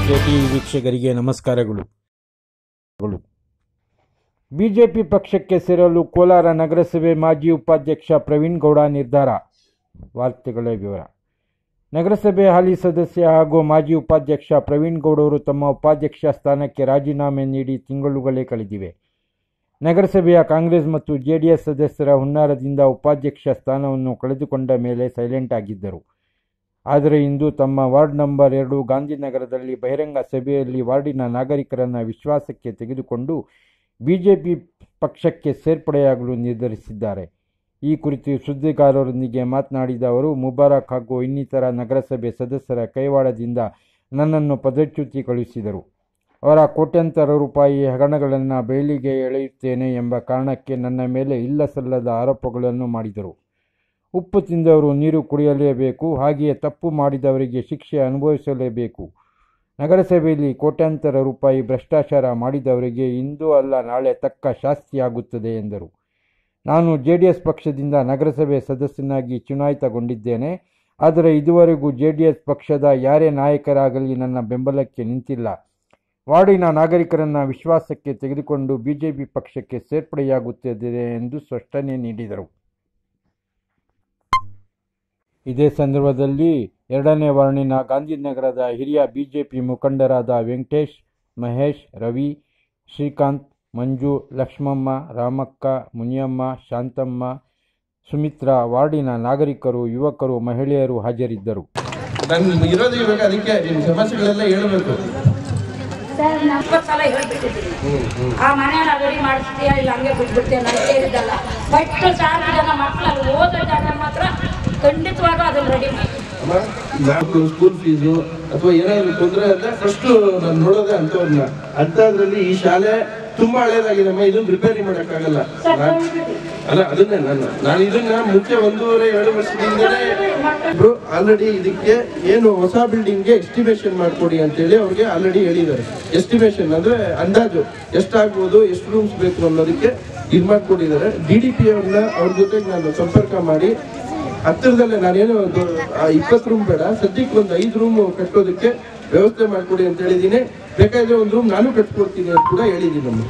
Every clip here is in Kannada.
ಟಿ ವೀಕ್ಷಕರಿಗೆ ನಮಸ್ಕಾರಗಳು ಬಿಜೆಪಿ ಪಕ್ಷಕ್ಕೆ ಸೇರಲು ಕೋಲಾರ ನಗರಸಭೆ ಮಾಜಿ ಉಪಾಧ್ಯಕ್ಷ ಪ್ರವೀಣ್ ಗೌಡ ನಿರ್ಧಾರ ವಾರ್ತೆಗಳ ವಿವರ ನಗರಸಭೆ ಹಾಲಿ ಸದಸ್ಯ ಹಾಗೂ ಮಾಜಿ ಉಪಾಧ್ಯಕ್ಷ ಪ್ರವೀಣ್ ಗೌಡರು ತಮ್ಮ ಉಪಾಧ್ಯಕ್ಷ ಸ್ಥಾನಕ್ಕೆ ರಾಜೀನಾಮೆ ನೀಡಿ ತಿಂಗಳುಗಳೇ ಕಳೆದಿವೆ ನಗರಸಭೆಯ ಕಾಂಗ್ರೆಸ್ ಮತ್ತು ಜೆಡಿಎಸ್ ಸದಸ್ಯರ ಹುನ್ನಾರದಿಂದ ಉಪಾಧ್ಯಕ್ಷ ಸ್ಥಾನವನ್ನು ಕಳೆದುಕೊಂಡ ಮೇಲೆ ಸೈಲೆಂಟ್ ಆಗಿದ್ದರು ಆದರೆ ಇಂದು ತಮ್ಮ ವಾರ್ಡ್ ನಂಬರ್ ಎರಡು ಗಾಂಧಿನಗರದಲ್ಲಿ ಬಹಿರಂಗ ಸಭೆಯಲ್ಲಿ ವಾರ್ಡಿನ ನಾಗರಿಕರನ್ನ ವಿಶ್ವಾಸಕ್ಕೆ ತೆಗೆದುಕೊಂಡು ಬಿಜೆಪಿ ಪಕ್ಷಕ್ಕೆ ಸೇರ್ಪಡೆಯಾಗಲು ನಿರ್ಧರಿಸಿದ್ದಾರೆ ಈ ಕುರಿತು ಸುದ್ದಿಗಾರರೊಂದಿಗೆ ಮಾತನಾಡಿದ ಅವರು ಮುಬಾರಕ್ ಹಾಗೂ ಇನ್ನಿತರ ನಗರಸಭೆ ಸದಸ್ಯರ ಕೈವಾಡದಿಂದ ನನ್ನನ್ನು ಪದಚ್ಯುತಿ ಕಳುಹಿಸಿದರು ಅವರ ಕೋಟ್ಯಂತರ ರೂಪಾಯಿ ಹಗರಣಗಳನ್ನು ಬಯಲಿಗೆ ಎಳೆಯುತ್ತೇನೆ ಎಂಬ ಕಾರಣಕ್ಕೆ ನನ್ನ ಮೇಲೆ ಇಲ್ಲಸಲ್ಲದ ಆರೋಪಗಳನ್ನು ಮಾಡಿದರು ಉಪ್ಪು ತಿಂದವರು ನೀರು ಕುಡಿಯಲೇಬೇಕು ಹಾಗೆಯೇ ತಪ್ಪು ಮಾಡಿದವರಿಗೆ ಶಿಕ್ಷೆ ಅನುಭವಿಸಲೇಬೇಕು ನಗರಸಭೆಯಲ್ಲಿ ಕೋಟ್ಯಾಂತರ ರೂಪಾಯಿ ಭ್ರಷ್ಟಾಚಾರ ಮಾಡಿದವರಿಗೆ ಇಂದು ಅಲ್ಲ ನಾಳೆ ತಕ್ಕ ಶಾಸ್ತಿಯಾಗುತ್ತದೆ ಎಂದರು ನಾನು ಜೆ ಡಿ ಎಸ್ ಪಕ್ಷದಿಂದ ನಗರಸಭೆ ಸದಸ್ಯನಾಗಿ ಚುನಾಯಿತಗೊಂಡಿದ್ದೇನೆ ಆದರೆ ಇದುವರೆಗೂ ಜೆ ಡಿ ಎಸ್ ಪಕ್ಷದ ಯಾರೇ ನಾಯಕರಾಗಲಿ ನನ್ನ ಬೆಂಬಲಕ್ಕೆ ನಿಂತಿಲ್ಲ ವಾರ್ಡಿನ ನಾಗರಿಕರನ್ನ ವಿಶ್ವಾಸಕ್ಕೆ ತೆಗೆದುಕೊಂಡು ಬಿಜೆಪಿ ಪಕ್ಷಕ್ಕೆ ಸೇರ್ಪಡೆಯಾಗುತ್ತದೆ ಎಂದು ಸ್ಪಷ್ಟನೆ ನೀಡಿದರು ಇದೇ ಸಂದರ್ಭದಲ್ಲಿ ಎರಡನೇ ವಾರ್ಡಿನ ಗಾಂಧಿನಗರದ ಹಿರಿಯ ಬಿಜೆಪಿ ಮುಖಂಡರಾದ ವೆಂಕಟೇಶ್ ಮಹೇಶ್ ರವಿ ಶ್ರೀಕಾಂತ್ ಮಂಜು ಲಕ್ಷ್ಮಮ್ಮ ರಾಮಕ್ಕ ಮುನಿಯಮ್ಮ ಶಾಂತಮ್ಮ ಸುಮಿತ್ರಾ ವಾರ್ಡಿನ ನಾಗರಿಕರು ಯುವಕರು ಮಹಿಳೆಯರು ಹಾಜರಿದ್ದರು ನನ್ ಇರೋದು ಇವಾಗ ಅದಕ್ಕೆ ನಿಮ್ ಸಮಸ್ಯೆಗಳೆಲ್ಲ ಹೇಳ್ಬೇಕು ಸರ್ ನಾನು ಇಪ್ಪತ್ತು ಸಲ ಹೇಳ್ಬಿಟ್ಟಿದ್ದೀನಿ ಆ ಮನೆನ ರೆಡಿ ಮಾಡಿಸ್ತೀಯ ಇಲ್ಲ ಹಂಗೆ ಬಿಟ್ಬಿಡ್ತೀಯ ನಾನು ಹೇಳಿದ್ದಲ್ಲ ಬಟ್ ಸಾವಿರ ಜನ ಮಕ್ಕಳು ಅಲ್ಲಿ ಓದೋ ಜಾಗ ಮಾತ್ರ ಖಂಡಿತವಾಗೂ ಅದನ್ನ ರೆಡಿ ಮಾಡಿ ಅಮ್ಮ ನಾಲ್ಕು ಸ್ಕೂಲ್ ಫೀಸು ಅಥವಾ ಏನಾದ್ರು ತೊಂದರೆ ಆದ್ರೆ ಫಸ್ಟ್ ನಾನು ನೋಡೋದೇ ಅಂತವ್ರನ್ನ ಅಂತದ್ರಲ್ಲಿ ಈ ಶಾಲೆ ತುಂಬಾ ಹಳೇದಾಗಿದೆಮ್ಮ ಇದನ್ನ ರಿಪೇರಿ ಮಾಡಕ್ಕಾಗಲ್ಲ ನಾನ್- ಅಲ್ಲ ಅದನ್ನೇ ನಾನು ನಾನು ಇದನ್ನ ಮುಂಚೆ ಒಂದೂವರೆ ಎರಡು ವರ್ಷದಿಂದಲೇ ಇಬ್ರು ಆಲ್ರೆಡಿ ಇದಕ್ಕೆ ಏನು ಹೊಸ ಬಿಲ್ಡಿಂಗ್ ಗೆ ಎಸ್ಟಿಮೇಷನ್ ಮಾಡ್ಕೊಡಿ ಅಂತೇಳಿ ಅವ್ರಿಗೆ ಆಲ್ರೆಡಿ ಹೇಳಿದ್ದಾರೆ ಎಸ್ಟಿಮೇಷನ್ ಅಂದ್ರೆ ಅಂದಾಜು ಎಷ್ಟಾಗ್ಬೋದು ಎಷ್ಟು ರೂಮ್ಸ್ ಬೇಕು ಅನ್ನೋದಕ್ಕೆ ಇದು ಮಾಡ್ಕೊಟ್ಟಿದ್ದಾರೆ ಡಿ ಡಿ ಪಿ ಅವ್ರನ್ನ ಅವ್ರ ಜೊತೆಗೆ ನಾನು ಸಂಪರ್ಕ ಮಾಡಿ ಹತ್ತಿರದಲ್ಲೇ ನಾನೇನು ಇಪ್ಪತ್ತು ರೂಮ್ ಬೇಡ ಸದ್ಯಕ್ಕೆ ಒಂದು ಐದು ರೂಮ್ ಕಟ್ಟೋದಕ್ಕೆ ವ್ಯವಸ್ಥೆ ಮಾಡ್ಕೊಡಿ ಅಂತ ಹೇಳಿದ್ದೀನಿ ಬೇಕಾದ್ರೆ ಒಂದು ರೂಮ್ ನಾನು ಕಟ್ಕೊಡ್ತೀನಿ ಅಂತ ಕೂಡ ಹೇಳಿದ್ದೀನಿ ನಮ್ಮ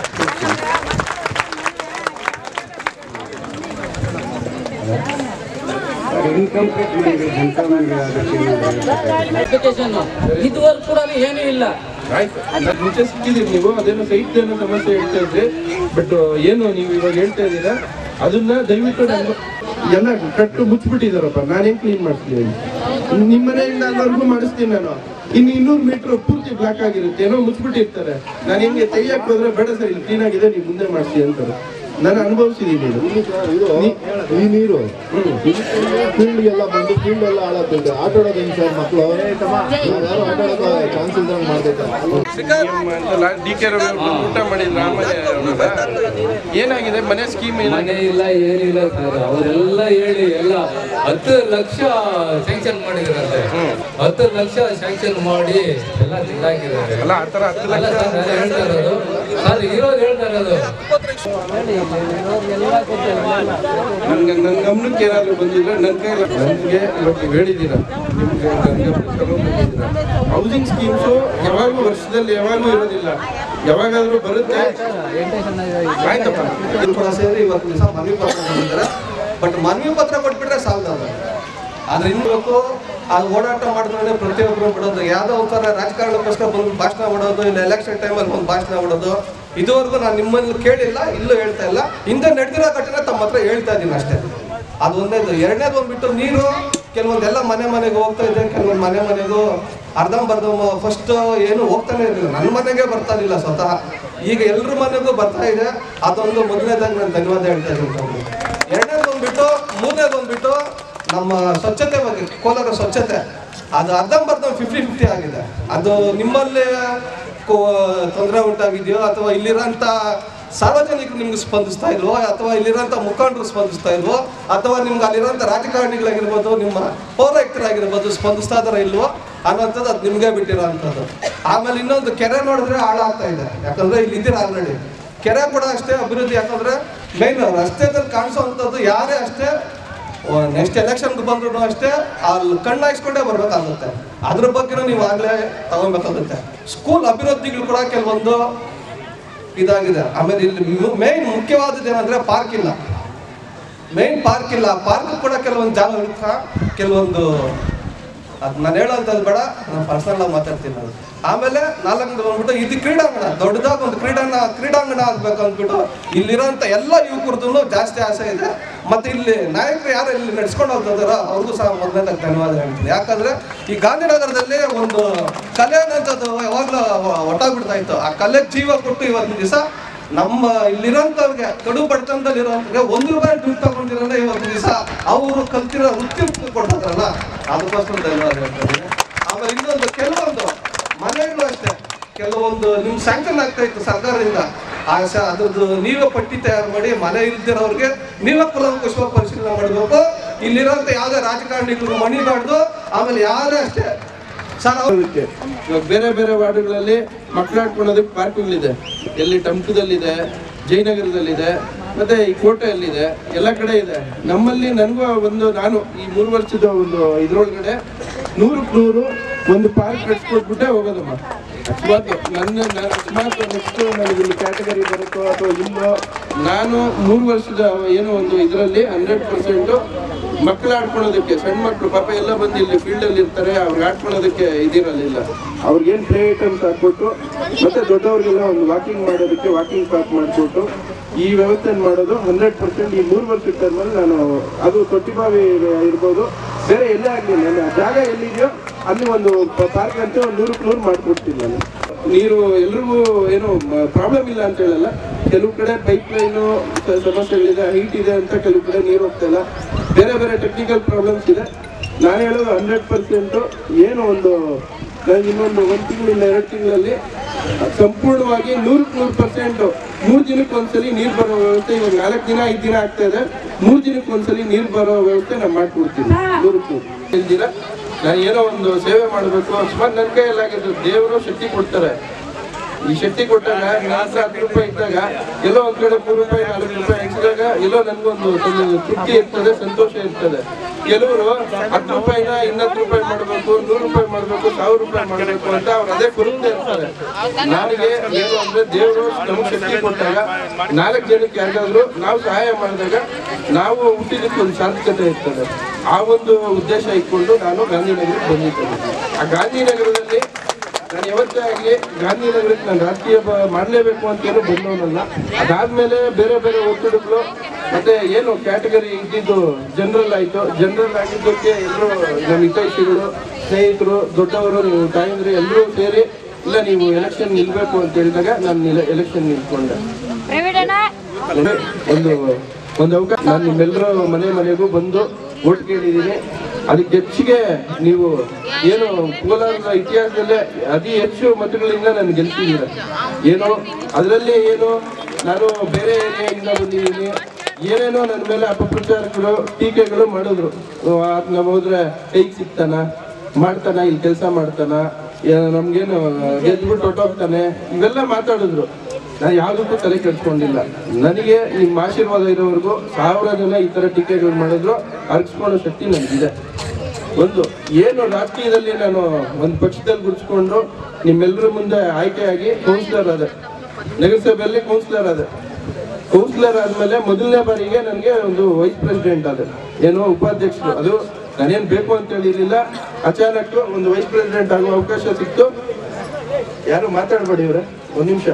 ಅಪ್ಲಿಕೇಶನ್ ಇದುವರೆಗೂ ಕೂಡ ಏನೂ ಇಲ್ಲ ಆಯ್ತು ನಾನು ಮುಂಚೆ ಸಿಕ್ಕಿದ್ದೀರಿ ನೀವು ಅದೇನೋ ಸೈಟ್ ಏನೋ ಸಮಸ್ಯೆ ಹೇಳ್ತಾ ಇದ್ರಿ ಬಟ್ ಏನು ನೀವು ಇವಾಗ ಹೇಳ್ತಾ ಇದ್ದೀರಾ ಅದನ್ನ ದಯವಿಟ್ಟು ನಾನು ಎಲ್ಲ ಕಟ್ಟು ಮುಚ್ಚಿಬಿಟ್ಟಿದಾರಪ್ಪ ನಾನೇನ್ ಕ್ಲೀನ್ ಮಾಡ್ತೀನಿ ನಿಮ್ಮ ಮನೆಯಿಂದ ಅಲ್ಲಿವರೆಗೂ ಮಾಡಿಸ್ತೀನಿ ನಾನು ಇನ್ನು ಇನ್ನೂರು ಮೀಟರ್ ಪೂರ್ತಿ ಬ್ಲಾಕ್ ಆಗಿರುತ್ತೆ ಏನೋ ಮುಚ್ಚಿಬಿಟ್ಟಿರ್ತಾರೆ ನಾನು ಹೆಂಗೆ ತೆಗಿಯಕ್ಕೆ ಹೋದ್ರೆ ಬೇಡ ಸರ್ ಇಲ್ಲಿ ಕ್ಲೀನ್ ಆಗಿದೆ ನೀವು ಮುಂದೆ ಮಾಡಿಸಿ ಅಂತಾರೆ ನಾನು ಅನುಭವಿಸಿದ್ದೀನಿ ಇದು. ಇದು ನೀ- ಈ ನೀರು ಹ್ಮ್. ಫೀಲ್ಡ್ ಎಲ್ಲ ಬಂದು ಫೀಲ್ಡ್ ಎಲ್ಲ ಹಾಳಾಗ್ತೈತೆ ಆಟ ಆಡೋದು ಹೆಂಗ್ ಸರ್ ಮಕ್ಕಳು ಯಾರು ಆಟ ಆಡೋಕೆ ಚಾನ್ಸ್ ಇಲ್ದಂಗೆ ಮಾಡ್ತೈತೆ ಡಿ ಕೆ ರವಿ ಅವ್ರು ಬಂದು ಊಟ ಮಾಡಿದ್ರು ಆಮೇಲೆ ಅವ್ರನ್ನ. ಏನಾಗಿದೆ ಮನೆ ಸ್ಕೀಮ್ ಮನೆ ಇಲ್ಲ ಏನಿಲ್ಲ ಸರ್ ಅವರೆಲ್ಲ ಹೇಳಿ ಎಲ್ಲ ಹತ್ತು ಲಕ್ಷ ಸ್ಯಾಂಕ್ಷನ್ ಮಾಡಿದಾರಂತೆ ಹತ್ತು ಲಕ್ಷ ಸ್ಯಾಂಕ್ಷನ್ ಮಾಡಿ ಎಲ್ಲ ತಿಂದಾಕಿದ್ದಾರೆ ಅಲ್ಲ ಆ ಥರ ಹತ್ತು ಅಲ್ಲ ಲಕ್ಷ ಸರ್ ನಾನು ಹೇಳ್ತಾ ಇರೋದು ಸರ್ ಇರೋದು ಹೇಳ್ತಾ ಇರೋದು ನನ್ಗೆ ನನ್ನ ಗಮನಕ್ಕೆ ಏನಾದ್ರು ಬಂದಿದ್ರೆ ನನ್ನ ಕೈ ನನಗೆ ಇವತ್ತು ಹೇಳಿದ್ದೀರ ನಿಮ್ಗೆ ನನ್ನ ಗಮನಕ್ಕೆ ತಗೊಂಡ್ಬಂದಿದ್ದೀರ ಹೌಸಿಂಗ್ ಸ್ಕೀಮ್ಸು ಯಾವಾಗಲೂ ವರ್ಷದಲ್ಲಿ ಯಾವಾಗಲೂ ಇರೋದಿಲ್ಲ ಯಾವಾಗಾದ್ರೂ ಬರುತ್ತೆ ಆಯ್ತಪ್ಪ ಇದು ಕೂಡ ಸೇರಿ ಇವತ್ತು ದಿವಸ ಮನವಿ ಪತ್ರ ಕೊಟ್ಟಿದ್ದಾರೆ ಬಟ್ ಮನವಿ ಪತ್ರ ಕೊಟ್ಬಿಟ್ರೆ ಸಾಲದ ಅದು ಆದ್ರೆ ಇನ್ಬೇಕು ಅದು ಓಡಾಟ ಮಾಡಿದ್ರೆ ಪ್ರತಿಯೊಬ್ಬರು ಬಿಡೋದು ಯಾವುದೋ ಒಂಥರ ರಾಜಕಾರಣಕ್ಕೋಸ್ಕರ ಬಂದು ಭಾಷಣ ಮಾಡೋದು ಇಲ್ಲ ಎಲೆಕ್ಷನ್ ಟೈಮಲ್ಲಿ ಬಂದು ಭಾಷಣ ಮಾಡೋದು ಇದುವರೆಗೂ ನಾನು ನಿಮ್ಮನ್ನು ಕೇಳಿಲ್ಲ ಇಲ್ಲೂ ಹೇಳ್ತಾ ಇಲ್ಲ ಹಿಂದೆ ನಡೆದಿರೋ ಘಟನೆ ತಮ್ಮ ಹತ್ರ ಹೇಳ್ತಾ ಇದ್ದೀನಿ ಅಷ್ಟೇ ಅದು ಒಂದೇದು ಎರಡನೇದು ಬಂದ್ಬಿಟ್ಟು ನೀರು ಕೆಲವೊಂದೆಲ್ಲ ಮನೆ ಮನೆಗೆ ಹೋಗ್ತಾ ಇದೆ ಕೆಲವೊಂದು ಮನೆ ಮನೆಗೂ ಅರ್ಧಂಬರ್ಧ ಫಸ್ಟ್ ಏನು ಹೋಗ್ತಾನೆ ಇರಲಿಲ್ಲ ನನ್ನ ಮನೆಗೆ ಬರ್ತಾ ಇರಲಿಲ್ಲ ಸ್ವತಃ ಈಗ ಎಲ್ರ ಮನೆಗೂ ಬರ್ತಾ ಇದೆ ಅದೊಂದು ಮೊದಲನೇದಾಗಿ ನಾನು ಧನ್ಯವಾದ ಹೇಳ್ತಾ ಇದ್ದೀನಿ ತಮ್ಗೆ. ಎರಡನೇದು ಬಂದ್ಬಿಟ್ಟು ಮೂರನೇದು ಬಂದ್ಬಿಟ್ಟು ನಮ್ಮ ಸ್ವಚ್ಛತೆ ಬಗ್ಗೆ ಕೋಲಾರ ಸ್ವಚ್ಛತೆ ಅದು ಅರ್ಧಂಬರ್ಧ ಫಿಫ್ಟಿ ಫಿಫ್ಟಿ ಆಗಿದೆ ಅದು ನಿಮ್ಮಲ್ಲಿ ತೊಂದರೆ ಉಂಟಾಗಿದೆಯೋ ಅಥವಾ ಇಲ್ಲಿರೋಂಥ ಸಾರ್ವಜನಿಕರು ನಿಮ್ಗೆ ಸ್ಪಂದಿಸ್ತಾ ಇಲ್ವೋ ಅಥವಾ ಇಲ್ಲಿರೋಂಥ ಮುಖಂಡರು ಸ್ಪಂದಿಸ್ತಾ ಇಲ್ವೋ ಅಥವಾ ನಿಮ್ಗೆ ಅಲ್ಲಿರೋಂಥ ರಾಜಕಾರಣಿಗಳಾಗಿರ್ಬೋದು ನಿಮ್ಮ ಪೌರಾಯುಕ್ತರಾಗಿರ್ಬೋದು ಸ್ಪಂದಿಸ್ತಾ ಇದಾರ ಇಲ್ವೋ ಅನ್ನೋಂಥದ್ದು ಅದು ನಿಮಗೆ ಬಿಟ್ಟಿರೋ ಅಂಥದ್ದು ಆಮೇಲೆ ಇನ್ನೊಂದು ಕೆರೆ ನೋಡಿದ್ರೆ ಹಾಳಾಗ್ತಾ ಇದೆ ಯಾಕಂದ್ರೆ ಇಲ್ಲಿ ಇದ್ದೀರ ಆಲ್ರೆಡಿ ಕೆರೆ ಕೂಡ ಅಷ್ಟೇ ಅಭಿವೃದ್ಧಿ ಯಾಕಂದ್ರೆ ಮೈನ್ ರಸ್ತೆದಲ್ಲಿ ಕಾಣಿಸೋವಂಥದ್ದು ಯಾರೇ ಅಷ್ಟೇ ನೆಕ್ಸ್ಟ್ ಎಲೆಕ್ಷನ್ ಬಂದ್ರು ಅಷ್ಟೇ ಅಲ್ಲಿ ಕಣ್ಣಾಯಿಸ್ಕೊಂಡೇ ಬರ್ಬೇಕಾಗುತ್ತೆ ಅದ್ರ ಬಗ್ಗೆನೂ ನೀವು ಆಗ್ಲೇ ತಗೊಬೇಕಾಗುತ್ತೆ ಸ್ಕೂಲ್ ಅಭಿವೃದ್ಧಿಗಳು ಕೂಡ ಕೆಲವೊಂದು ಇದಾಗಿದೆ ಆಮೇಲೆ ಇಲ್ಲಿ ಮೇನ್ ಮುಖ್ಯವಾದದ್ದು ಏನಂದ್ರೆ ಪಾರ್ಕ್ ಇಲ್ಲ ಮೇನ್ ಪಾರ್ಕ್ ಇಲ್ಲ ಪಾರ್ಕ್ ಕೂಡ ಕೆಲವೊಂದು ಜಾಗ ಕೆಲವೊಂದು ಅದು ನಾನು ಹೇಳೋಂಥದ್ದು ಬೇಡ ನಾನು ಪರ್ಸನಲ್ ಆಗಿ ಮಾತಾಡ್ತೀನಿ ಅದು ಆಮೇಲೆ ನಾಲ್ಕನೇದು ಬಂದ್ಬಿಟ್ಟು ಇದು ಕ್ರೀಡಾಂಗಣ ದೊಡ್ಡದಾಗಿ ಒಂದು ಕ್ರೀಡಾಂಗಣ ಕ್ರೀಡಾಂಗಣ ಆಗ್ಬೇಕು ಅಂದ್ಬಿಟ್ಟು ಇಲ್ಲಿರೋಂಥ ಎಲ್ಲ ಯುವಕರದ್ದು ಜಾಸ್ತಿ ಆಸೆ ಇದೆ ಮತ್ತೆ ಇಲ್ಲಿ ನಾಯಕರು ಯಾರು ಇಲ್ಲಿ ನಡ್ಸ್ಕೊಂಡು ಹೋಗ್ತಿದಾರೋ ಅವ್ರಿಗೂ ಸಹ ಮೊದಲನೇದಾಗಿ ಧನ್ಯವಾದ ಹೇಳ್ತೀನಿ ಯಾಕಂದ್ರೆ ಈ ಗಾಂಧಿನಗರದಲ್ಲಿ ಒಂದು ಕಲೆ ಅನ್ನೋಂಥದ್ದು ಯಾವಾಗಲೂ ಒಟ್ಟಾಗ್ಬಿಡ್ತಾ ಇತ್ತು ಆ ಕಲೆಗೆ ಜೀವ ಕೊಟ್ಟು ಇವತ್ತಿನ ದಿವಸ ನಮ್ಮ ಇಲ್ಲಿರೋಂಥವ್ರಿಗೆ ಕಡು ಬಡತನದಲ್ಲಿರೋಂಥವ್ರಿಗೆ ಒಂದು ರೂಪಾಯಿ ದುಡ್ಡು ತಗೊಂಡಿರೋದ್ರೆ ಇವತ್ತು ದಿವಸ ಅವರು ಕಲ್ತಿರೋ ವೃತ್ತಿ ಕೊಡ್ತಾರಲ್ಲ ಅದಕ್ಕೋಸ್ಕರ ಧನ್ಯವಾದ ಹೇಳ್ತೀನಿ ಆಮೇಲೆ ಇನ್ನೊಂದು ಕೆಲವೊಂದು ಮನೆಗಳು ಅಷ್ಟೇ ಕೆಲವೊಂದು ನಿಮ್ ಸ್ಯಾಂಕ್ಷನ್ ಆಗ್ತಾ ಇತ್ತು ಸರ್ಕಾರದಿಂದ ಆ ಸ ಅದ್ರದ್ದು ನೀವೇ ಪಟ್ಟಿ ತಯಾರು ಮಾಡಿ ಮನೆ ಇಲ್ದಿರೋರ್ಗೆ ನೀವೇ ಕುಲಂಕುಷವಾಗಿ ಪರಿಶೀಲನೆ ಮಾಡಬೇಕು ಇಲ್ಲಿರೋಂಥ ಯಾವುದೇ ರಾಜಕಾರಣಿಗಳು ಮಣಿಬಾರ್ದು ಆಮೇಲೆ ಯಾರೇ ಅಷ್ಟೇ ಸರ್ ಅವ್ರು ಅದಕ್ಕೆ ಇವಾಗ ಬೇರೆ ಬೇರೆ ವಾರ್ಡ್ಗಳಲ್ಲಿ ಮಕ್ಕಳು ಆಡ್ಕೊಳ್ಳೋದಕ್ಕೆ ಪಾರ್ಕ್ಗಳಿದೆ ಎಲ್ಲಿ ಟಮ್ಕದಲ್ಲಿದೆ ಜಯನಗರದಲ್ಲಿದೆ ಮತ್ತೆ ಈ ಕೋಟೆಯಲ್ಲಿದೆ ಎಲ್ಲ ಕಡೆ ಇದೆ ನಮ್ಮಲ್ಲಿ ನನಗೂ ಒಂದು ನಾನು ಈ ಮೂರು ವರ್ಷದ ಒಂದು ಇದ್ರೊಳಗಡೆ ನೂರಕ್ಕೆ ನೂರು ಒಂದು ಪಾರ್ಕ್ ಕಟ್ಸ್ಕೊಟ್ಬಿಟ್ಟೆ ಹೋಗೋದಮ್ಮ ಅಕಸ್ಮಾತ್ ನನ್ನ ನಾನು ಅಕಸ್ಮಾತ್ ನೆಕ್ಸ್ಟ್ ನನಗೆ ಇಲ್ಲಿ ಕ್ಯಾಟಗರಿ ಬರುತ್ತೋ ಅಥವಾ ಇಲ್ಲೋ ನಾನು ಮೂರು ವರ್ಷದ ಏನೋ ಒಂದು ಇದರಲ್ಲಿ ಹಂಡ್ರೆಡ್ ಪರ್ಸೆಂಟು ಮಕ್ಕಳು ಆಡ್ಕೊಳ್ಳೋದಕ್ಕೆ ಸಣ್ಣ ಮಕ್ಕಳು ಪಾಪ ಎಲ್ಲ ಬಂದು ಇಲ್ಲಿ ಫೀಲ್ಡಲ್ಲಿ ಇರ್ತಾರೆ ಅವ್ರಿಗೆ ಆಡ್ಕೊಳ್ಳೋದಕ್ಕೆ ಇದಿರಲಿಲ್ಲ ಅವ್ರಿಗೇನು ಪ್ಲೇ ಐಟಮ್ಸ್ ಹಾಕ್ಬಿಟ್ಟು ಮತ್ತೆ ದೊಡ್ಡವ್ರಿಗೆಲ್ಲ ಒಂದು ವಾಕಿಂಗ್ ಮಾಡೋದಕ್ಕೆ ವಾಕಿಂಗ್ ಪಾರ್ಕ್ ಮಾಡಿಕೊಟ್ಟು ಈ ವ್ಯವಸ್ಥೆ ಮಾಡೋದು ಹಂಡ್ರೆಡ್ ಪರ್ಸೆಂಟ್ ಈ ಮೂರು ವರ್ಷದ ಟರ್ಮಲ್ಲಿ ನಾನು ಅದು ತೊಟ್ಟಿಬಾವಿ ಇರ್ಬೋದು ಬೇರೆ ಎಲ್ಲೇ ಆಗಲಿ ನನ್ನ ಜಾಗ ಎಲ್ಲಿದೆಯೋ ಅಲ್ಲಿ ಒಂದು ಪಾರ್ಕ್ ಅಂತ ಒಂದು ನೂರಕ್ಕೆ ನೂರು ಮಾಡ್ಕೊಡ್ತೀನಿ ನಾನು ನೀರು ಎಲ್ರಿಗೂ ಏನು ಪ್ರಾಬ್ಲಮ್ ಇಲ್ಲ ಅಂತ ಹೇಳಲ್ಲ ಕೆಲವು ಕಡೆ ಪೈಪ್ ಲೈನು ಸಮಸ್ಯೆಗಳಿದೆ ಹೈಟ್ ಇದೆ ಅಂತ ಕೆಲವು ಕಡೆ ನೀರು ಹೋಗ್ತಾ ಇಲ್ಲ ಬೇರೆ ಬೇರೆ ಟೆಕ್ನಿಕಲ್ ಪ್ರಾಬ್ಲಮ್ಸ್ ಇದೆ ನಾನು ಹೇಳೋದು ಹಂಡ್ರೆಡ್ ಪರ್ಸೆಂಟು ಏನು ಒಂದು ನಾನು ಇನ್ನೊಂದು ಒಂದು ತಿಂಗಳಿಂದ ಎರಡು ತಿಂಗಳಲ್ಲಿ ಸಂಪೂರ್ಣವಾಗಿ ನೂರಕ್ಕೆ ನೂರು ಪರ್ಸೆಂಟ್ ಮೂರು ದಿನಕ್ಕೆ ಒಂದ್ಸಲಿ ನೀರು ಬರೋ ವ್ಯವಸ್ಥೆ ಇವಾಗ ನಾಲ್ಕು ದಿನ ಐದು ದಿನ ಆಗ್ತಾ ಇದೆ ಮೂರು ದಿನಕ್ಕೆ ಒಂದ್ಸಲಿ ನೀರು ಬರೋ ವ್ಯವಸ್ಥೆ ನಾನು ಮಾಡ್ಕೊಡ್ತೀನಿ ನೂರಕ್ಕೆ ನೂರು ಹೇಳ್ತೀರಾ ನಾನು ಏನೋ ಒಂದು ಸೇವೆ ಮಾಡಬೇಕು ಅಕಸ್ಮಾತ್ ನನ್ನ ಕೈಯಲ್ಲಾಗಿದ್ದು ದೇವರು ಶಕ್ತಿ ಕೊಡ್ತಾರೆ ಈ ಶಕ್ತಿ ಕೊಟ್ಟಾಗ ನನ್ನ ಹತ್ರ ಹತ್ತು ರೂಪಾಯಿ ಇದ್ದಾಗ ಎಲ್ಲೋ ಒಂದ್ ಕಡೆ ಮೂರು ರೂಪಾಯಿ ನಾಲ್ಕು ರೂಪಾಯಿ ಹೆಚ್ಚಿದಾಗ ಎಲ್ಲೋ ನನ್ಗೊಂದು ಒಂದು ತೃಪ್ತಿ ಇರ್ತದೆ ಸಂತೋಷ ಇರ್ತದೆ ಕೆಲವರು ಹತ್ತು ರೂಪಾಯಿನ ಇನ್ನತ್ತು ರೂಪಾಯಿ ಮಾಡಬೇಕು ನೂರು ರೂಪಾಯಿ ಮಾಡಬೇಕು ಸಾವಿರ ರೂಪಾಯಿ ಮಾಡಬೇಕು ಅಂತ ಅವ್ರು ಅದೇ ಕೊರತೆ ಇರ್ತಾರೆ ನನಗೆ ಏನು ಅಂದ್ರೆ ದೇವರು ನಮಗೆ ಶಕ್ತಿ ಕೊಟ್ಟಾಗ ನಾಲ್ಕು ಜನಕ್ಕೆ ಯಾರಿಗಾದ್ರು ನಾವು ಸಹಾಯ ಮಾಡಿದಾಗ ನಾವು ಹುಟ್ಟಿದಕ್ಕೆ ಒಂದು ಸಾರ್ಥಕತೆ ಇರ್ತದೆ ಆ ಒಂದು ಉದ್ದೇಶ ಇಟ್ಕೊಂಡು ನಾನು ಗಾಂಧಿನಗರಕ್ಕೆ ಬಂದಿದ್ದೇನೆ ಆ ಗಾಂಧಿನಗರದಲ್ಲಿ ನಾನು ಯಾವತ್ತೇ ಆಗಲಿ ಗಾಂಧಿನಗರಕ್ಕೆ ನಾನು ರಾಜಕೀಯ ಬ- ಮಾಡಲೇಬೇಕು ಅಂತ ಏನು ಬಂದವನಲ್ಲ ಅದಾದ್ಮೇಲೆ ಬೇರೆ ಬೇರೆ ಒತ್ತಡಗಳು ಮತ್ತೆ ಏನು ಕ್ಯಾಟಗರಿ ಇದ್ದಿದ್ದು ಜನರಲ್ ಆಯ್ತು ಜನರಲ್ ಆಗಿದ್ದಕ್ಕೆ ಎಲ್ಲರೂ ನಮ್ಮ ಹಿತೈಷಿಗಳು ಸ್ನೇಹಿತರು ದೊಡ್ಡವರು ನೀವು ತಾಯಂದ್ರೆ ಎಲ್ಲರೂ ಸೇರಿ ಇಲ್ಲ ನೀವು ಎಲೆಕ್ಷನ್ ನಿಲ್ಬೇಕು ಅಂತ ಹೇಳಿದಾಗ ನಾನು ಎಲೆಕ್ಷನ್ ನಿಲ್ಕೊಂಡೆ ಅದೇ ಒಂದು ಒಂದು ಅವಕಾಶ ನಾನು ನಿಮ್ಮೆಲ್ಲರ ಮನೆ ಮನೆಗೂ ಬಂದು ಓಟ್ ಕೇಳಿದ್ದೀನಿ ಅದಕ್ಕೆ ಹೆಚ್ಚಿಗೆ ನೀವು ಏನು ಕೋಲಾರದ ಇತಿಹಾಸದಲ್ಲೇ ಅತಿ ಹೆಚ್ಚು ಮತಗಳಿಂದ ನಾನು ಗೆಲ್ತಿದ್ದೀರ ಏನೋ ಅದರಲ್ಲಿ ಏನು ನಾನು ಬೇರೆ ಏರಿಯಾಯಿಂದ ಬಂದಿದ್ದೀನಿ ಏನೇನೋ ನನ್ನ ಮೇಲೆ ಅಪಪ್ರಚಾರಗಳು ಟೀಕೆಗಳು ಮಾಡಿದ್ರು ಆತ ನಾವು ಹೋದ್ರೆ ಕೈಗೆ ಸಿಗ್ತಾನ ಮಾಡ್ತಾನ ಇಲ್ಲಿ ಕೆಲಸ ಮಾಡ್ತಾನ ಏ- ನಮ್ಗೇನು ಗೆದ್ಬಿಟ್ಟು ಹೊಟ್ಟೋಗ್ತಾನೆ ಇವೆಲ್ಲ ಮಾತಾಡಿದ್ರು ನಾನು ಯಾವುದಕ್ಕೂ ತಲೆ ಕೆಡ್ಸ್ಕೊಂಡಿಲ್ಲ ನನಗೆ ನಿಮ್ಮ ಆಶೀರ್ವಾದ ಇರೋವರೆಗೂ ಸಾವಿರ ಜನ ಈ ತರ ಟೀಕೆಗಳು ಮಾಡಿದ್ರು ಅರ್ಗಿಸ್ಕೊಳ್ಳೋ ಶಕ್ತಿ ನನಗಿದೆ ಒಂದು ಏನು ರಾಜಕೀಯದಲ್ಲಿ ನಾನು ಒಂದು ಪಕ್ಷದಲ್ಲಿ ಗುರುತಿಸ್ಕೊಂಡು ನಿಮ್ಮೆಲ್ಲರ ಮುಂದೆ ಆಯ್ಕೆಯಾಗಿ ಕೌನ್ಸಿಲರ್ ಆದೆ ನಗರಸಭೆಯಲ್ಲಿ ಕೌನ್ಸಿಲರ್ ಆದೆ ಕೌನ್ಸಿಲರ್ ಆದ್ಮೇಲೆ ಮೊದಲನೇ ಬಾರಿಗೆ ನನಗೆ ಒಂದು ವೈಸ್ ಪ್ರೆಸಿಡೆಂಟ್ ಆದೆ ಏನೋ ಉಪಾಧ್ಯಕ್ಷರು ಅದು ನಾನೇನು ಬೇಕು ಅಂತ ಹೇಳಿರ್ಲಿಲ್ಲ ಅಚಾನಕ್ ಒಂದು ವೈಸ್ ಪ್ರೆಸಿಡೆಂಟ್ ಆಗುವ ಅವಕಾಶ ಸಿಕ್ತು ಯಾರು ಮಾತಾಡಬೇಡಿ ಇವ್ರೆ ಒಂದು ನಿಮಿಷ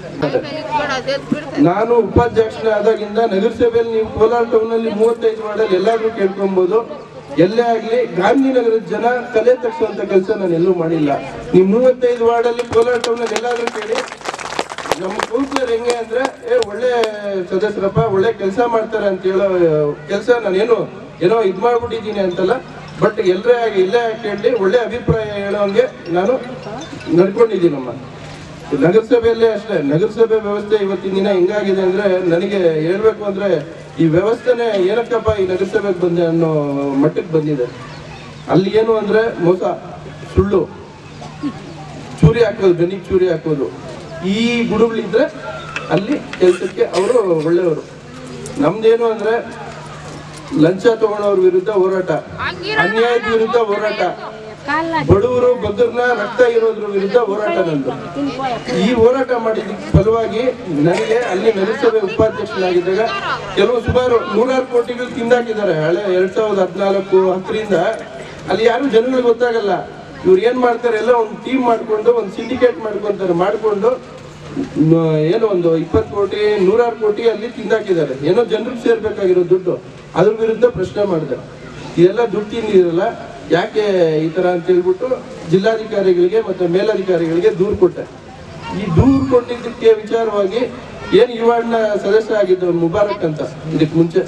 ನಾನು ಉಪಾಧ್ಯಕ್ಷನ ಆದಾಗಿಂದ ನಗರಸಭೆಯಲ್ಲಿ ನೀವು ಕೋಲಾರ ಟೌನ್ ಅಲ್ಲಿ ಮೂವತ್ತೈದು ವಾರ್ಡಲ್ಲಿ ಎಲ್ಲಾದ್ರೂ ಕೇಳ್ಕೊಬಹುದು ಎಲ್ಲೇ ಆಗ್ಲಿ ಗಾಂಧಿನಗರದ ಜನ ತಲೆ ತಗ್ಸುವಂತ ಕೆಲಸ ನಾನು ಎಲ್ಲೂ ಮಾಡಿಲ್ಲ ನೀವು ಮೂವತ್ತೈದು ವಾರ್ಡಲ್ಲಿ ಕೋಲಾರ ಟೌನ್ ಅಲ್ಲಿ ಎಲ್ಲಾದ್ರೂ ಕೇಳಿ ನಮ್ಮ ಕೌನ್ಸಿಲರ್ ಹೆಂಗೆ ಅಂದ್ರೆ ಏ ಒಳ್ಳೆ ಸದಸ್ಯರಪ್ಪ ಒಳ್ಳೆ ಕೆಲಸ ಮಾಡ್ತಾರೆ ಅಂತ ಹೇಳೋ ಕೆಲಸ ನಾನೇನು ಏನೋ ಇದ್ ಮಾಡ್ಬಿಟ್ಟಿದ್ದೀನಿ ಅಂತಲ್ಲ ಬಟ್ ಎಲ್ಲರೇ ಆಗಿ ಇಲ್ಲೇ ಕೇಳಿ ಒಳ್ಳೆ ಅಭಿಪ್ರಾಯ ಹೇಳೋಂಗೆ ನಾನು ನಡ್ಕೊಂಡಿದ್ದೀನಮ್ಮ ನಗರಸಭೆಯಲ್ಲೇ ಅಷ್ಟೇ ನಗರಸಭೆ ವ್ಯವಸ್ಥೆ ಇವತ್ತಿನ ದಿನ ಹೆಂಗಾಗಿದೆ ಅಂದ್ರೆ ನನಗೆ ಹೇಳ್ಬೇಕು ಅಂದ್ರೆ ಈ ವ್ಯವಸ್ಥೆನೆ ಏನಕ್ಕಪ್ಪ ಈ ನಗರಸಭೆಗೆ ಬಂದೆ ಅನ್ನೋ ಮಟ್ಟಕ್ಕೆ ಬಂದಿದೆ ಅಲ್ಲಿ ಏನು ಅಂದ್ರೆ ಮೋಸ ಸುಳ್ಳು ಚೂರಿ ಹಾಕೋದು ಬೆನ್ನಿಗೆ ಚೂರಿ ಹಾಕೋದು ಈ ಗುಡುಗಳಿದ್ರೆ ಅಲ್ಲಿ ಕೆಲಸಕ್ಕೆ ಅವರು ಒಳ್ಳೆಯವರು ನಮ್ದೇನು ಅಂದ್ರೆ ಲಂಚ ತಗೊಳ್ಳೋರ್ ವಿರುದ್ಧ ಹೋರಾಟ ಅನ್ಯಾಯದ ವಿರುದ್ಧ ಹೋರಾಟ ಬಡವರು ಬಗ್ಗರ್ನ ರಕ್ತ ಇರೋದ್ರ ವಿರುದ್ಧ ಹೋರಾಟ ನಂದು ಈ ಹೋರಾಟ ಮಾಡಿದ್ದಕ್ಕೆ ಫಲವಾಗಿ ನನಗೆ ಅಲ್ಲಿ ನಗರಸಭೆ ಉಪಾಧ್ಯಕ್ಷನಾಗಿದ್ದಾಗ ಕೆಲವು ಸುಮಾರು ನೂರಾರು ಕೋಟಿಗಳು ತಿಂದಾಕಿದ್ದಾರೆ ಹಳೆ ಎರಡ್ ಸಾವಿರದ ಹದಿನಾಲ್ಕು ಹತ್ತರಿಂದ ಅಲ್ಲಿ ಯಾರು ಜನಗಳಿಗೆ ಗೊತ್ತಾಗಲ್ಲ ಇವ್ರು ಏನ್ ಮಾಡ್ತಾರೆ ಎಲ್ಲ ಒಂದು ಟೀಮ್ ಮಾಡ್ಕೊಂಡು ಒಂದು ಸಿಂಡಿಕೇಟ್ ಮಾಡ್ಕೊಂತಾರೆ ಮಾಡ್ಕೊಂಡು ಮ- ಏನೋ ಒಂದು ಇಪ್ಪತ್ತು ಕೋಟಿ ನೂರಾರು ಕೋಟಿ ಅಲ್ಲಿ ತಿಂದಾಕಿದ್ದಾರೆ ಏನೋ ಜನರಿಗೆ ಸೇರ್ಬೇಕಾಗಿರೋ ದುಡ್ಡು ಅದ್ರ ವಿರುದ್ಧ ಪ್ರಶ್ನೆ ಮಾಡಿದೆ ಇದೆಲ್ಲ ದುಡ್ಡು ತಿಂದಿರಲ್ಲ ಯಾಕೆ ಈ ತರ ಅಂತ ಹೇಳ್ಬಿಟ್ಟು ಜಿಲ್ಲಾಧಿಕಾರಿಗಳಿಗೆ ಮತ್ತೆ ಮೇಲಧಿಕಾರಿಗಳಿಗೆ ದೂರು ಕೊಟ್ಟೆ ಈ ದೂರು ಕೊಟ್ಟಿದ್ದಕ್ಕೆ ವಿಚಾರವಾಗಿ ಏನ್ ಯುವಣ್ಣ ಸದಸ್ಯ ಆಗಿದ್ದ ಮುಬಾರಕ್ ಅಂತ ಇದಕ್ಕೆ ಮುಂಚೆ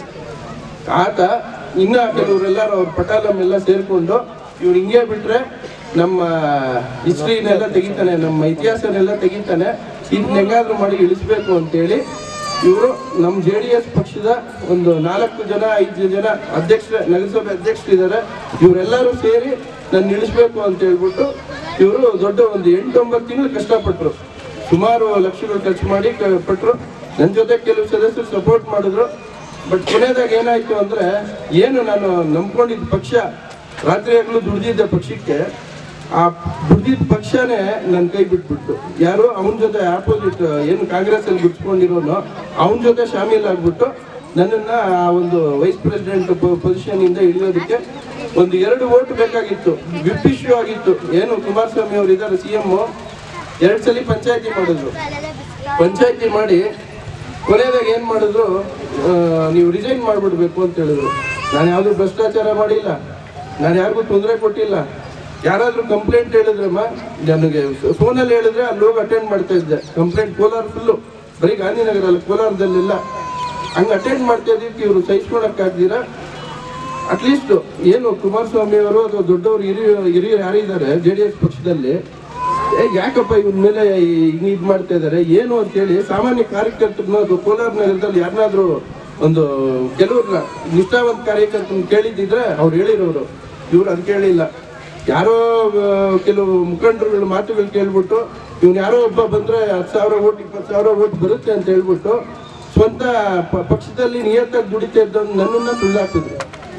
ಆತ ಇನ್ನ ಕೆಲವರೆಲ್ಲರೂ ಅವ್ರ ಪಟಾಲಂ ಎಲ್ಲ ಸೇರ್ಕೊಂಡು ಇವ್ರು ಹಿಂಗೆ ಬಿಟ್ರೆ ನಮ್ಮ ಹಿಸ್ಟ್ರಿನೆಲ್ಲ ತೆಗಿತಾನೆ ನಮ್ಮ ಇತಿಹಾಸನೆಲ್ಲ ತೆಗಿತಾನೆ ಇದನ್ನ ಹೆಂಗಾದ್ರೂ ಮಾಡಿ ಇಳಿಸ್ಬೇಕು ಅಂತೇಳಿ ಇವರು ನಮ್ಮ ಜೆ ಡಿ ಎಸ್ ಪಕ್ಷದ ಒಂದು ನಾಲ್ಕು ಜನ ಐದು ಜನ ಅಧ್ಯಕ್ಷ ನಗರಸಭೆ ಅಧ್ಯಕ್ಷರಿದ್ದಾರೆ ಇವರೆಲ್ಲರೂ ಸೇರಿ ನನ್ನ ಇಳಿಸ್ಬೇಕು ಅಂತ ಹೇಳ್ಬಿಟ್ಟು ಇವರು ದೊಡ್ಡ ಒಂದು ಎಂಟೊಂಬತ್ತು ತಿಂಗಳು ಕಷ್ಟಪಟ್ಟರು ಸುಮಾರು ಲಕ್ಷಗಳು ಖರ್ಚು ಮಾಡಿ ಕ- ಪಟ್ರು ನನ್ನ ಜೊತೆ ಕೆಲವು ಸದಸ್ಯರು ಸಪೋರ್ಟ್ ಮಾಡಿದ್ರು ಬಟ್ ಕೊನೆಯದಾಗ ಏನಾಯ್ತು ಅಂದ್ರೆ ಏನು ನಾನು ನಂಬ್ಕೊಂಡಿದ್ದ ಪಕ್ಷ ರಾತ್ರಿ ಹಗಲು ದುಡ್ದಿದ್ದ ಪಕ್ಷಕ್ಕೆ ಆ ದುಡ್ದಿದ್ದ ಪಕ್ಷನೇ ನನ್ನ ಕೈ ಬಿಟ್ಬಿಟ್ಟು ಯಾರು ಅವನ ಜೊತೆ ಆಪೋಸಿಟ್ ಏನು ಕಾಂಗ್ರೆಸ್ ಅಲ್ಲಿ ಗುರ್ಸ್ಕೊಂಡಿರೋನು ಅವನ ಜೊತೆ ಶಾಮೀಲ್ ಆಗ್ಬಿಟ್ಟು ನನ್ನನ್ನ ಆ ಒಂದು ವೈಸ್ ಪ್ರೆಸಿಡೆಂಟ್ ಪೊಸಿಷನ್ ಇಂದ ಇಳಿಯೋದಕ್ಕೆ ಒಂದು ಎರಡು ಓಟ್ ಬೇಕಾಗಿತ್ತು ವಿಪ್ ಇಶ್ಯೂ ಆಗಿತ್ತು ಏನು ಕುಮಾರಸ್ವಾಮಿ ಅವರು ಇದ್ದಾರೆ ಸಿ ಎಂ ಎರಡು ಸಲ ಪಂಚಾಯತಿ ಮಾಡಿದ್ರು ಪಂಚಾಯತಿ ಮಾಡಿ ಕೊನೆಯದಾಗ ಏನ್ ಮಾಡಿದ್ರು ಆ, ನೀವು ರಿಸೈನ್ ಮಾಡ್ಬಿಡ್ಬೇಕು ಅಂತ ಹೇಳಿದ್ರು ನಾನು ಯಾವ್ದು ಭ್ರಷ್ಟಾಚಾರ ಮಾಡಿಲ್ಲ ನಾನು ಯಾರಿಗೂ ತೊಂದರೆ ಕೊಟ್ಟಿಲ್ಲ ಯಾರಾದ್ರೂ ಕಂಪ್ಲೇಂಟ್ ಹೇಳಿದ್ರಮ್ಮ ನನಗೆ ಫೋನಲ್ಲಿ ಹೇಳಿದ್ರೆ ಅಲ್ಲಿ ಹೋಗಿ ಅಟೆಂಡ್ ಮಾಡ್ತಾ ಇದ್ದೆ ಕಂಪ್ಲೇಂಟ್ ಕೋಲಾರ ಫುಲ್ಲು ಬರೀ ಗಾಂಧಿನಗರ ಅಲ್ಲ ಕೋಲಾರದಲ್ಲಿಲ್ಲ ಹಂಗೆ ಅಟೆಂಡ್ ಮಾಡ್ತಾ ಇದ್ದಕ್ಕೆ ಇವರು ಸಹಿಸ್ಕೊಳಕ್ಕಾಗ್ದಿರಾ ಅಟ್ಲೀಸ್ಟ್ ಏನು ಕುಮಾರಸ್ವಾಮಿ ಅವರು ಅಥವಾ ದೊಡ್ಡವರು ಹಿರಿಯ ಹಿರಿಯರು ಯಾರಿದ್ದಾರೆ ಜೆ ಡಿ ಎಸ್ ಪಕ್ಷದಲ್ಲಿ ಏ, ಯಾಕಪ್ಪ ಇವ್ರ ಮೇಲೆ ಹಿಂಗ್ ಇದ್ ಮಾಡ್ತಾ ಇದಾರೆ ಏನು ಅಂತೇಳಿ ಸಾಮಾನ್ಯ ಕಾರ್ಯಕರ್ತರನ್ನ ಅಥವಾ ಕೋಲಾರ ನಗರದಲ್ಲಿ ಯಾರನ್ನಾದ್ರೂ ಒಂದು ಕೆಲವ್ರನ್ನ ನಿಷ್ಠಾವಂತ ಕಾರ್ಯಕರ್ತರನ್ನ ಕೇಳಿದ್ದಿದ್ರೆ ಅವ್ರು ಹೇಳಿರೋರು ಇವ್ರು ಅದು ಕೇಳಿಲ್ಲ ಯಾರೋ ಆ, ಕೆಲವು ಮುಖಂಡರುಗಳ ಮಾತುಗಳು ಕೇಳ್ಬಿಟ್ಟು ಇವ್ನು ಯಾರೋ ಒಬ್ಬ ಬಂದ್ರೆ ಹತ್ತು ಸಾವಿರ ಓಟ್ ಇಪ್ಪತ್ತು ಸಾವಿರ ಓಟ್ ಬರುತ್ತೆ ಅಂತ ಹೇಳ್ಬಿಟ್ಟು ಸ್ವಂತ ಪ- ಪಕ್ಷದಲ್ಲಿ ನಿಯತ್ತಾಗಿ ದುಡಿತಾ ಇದ್ದ ನನ್ನನ್ನ ತುಳಿದಾಕಿದ್ರು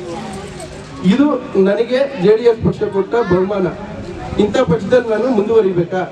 ಇದು ನನಗೆ ಜೆ ಡಿ ಎಸ್ ಪಕ್ಷ ಕೊಟ್ಟ ಬಹುಮಾನ ಇಂಥ ಪಕ್ಷದಲ್ಲಿ ನಾನು ಮುಂದುವರಿಬೇಕಾ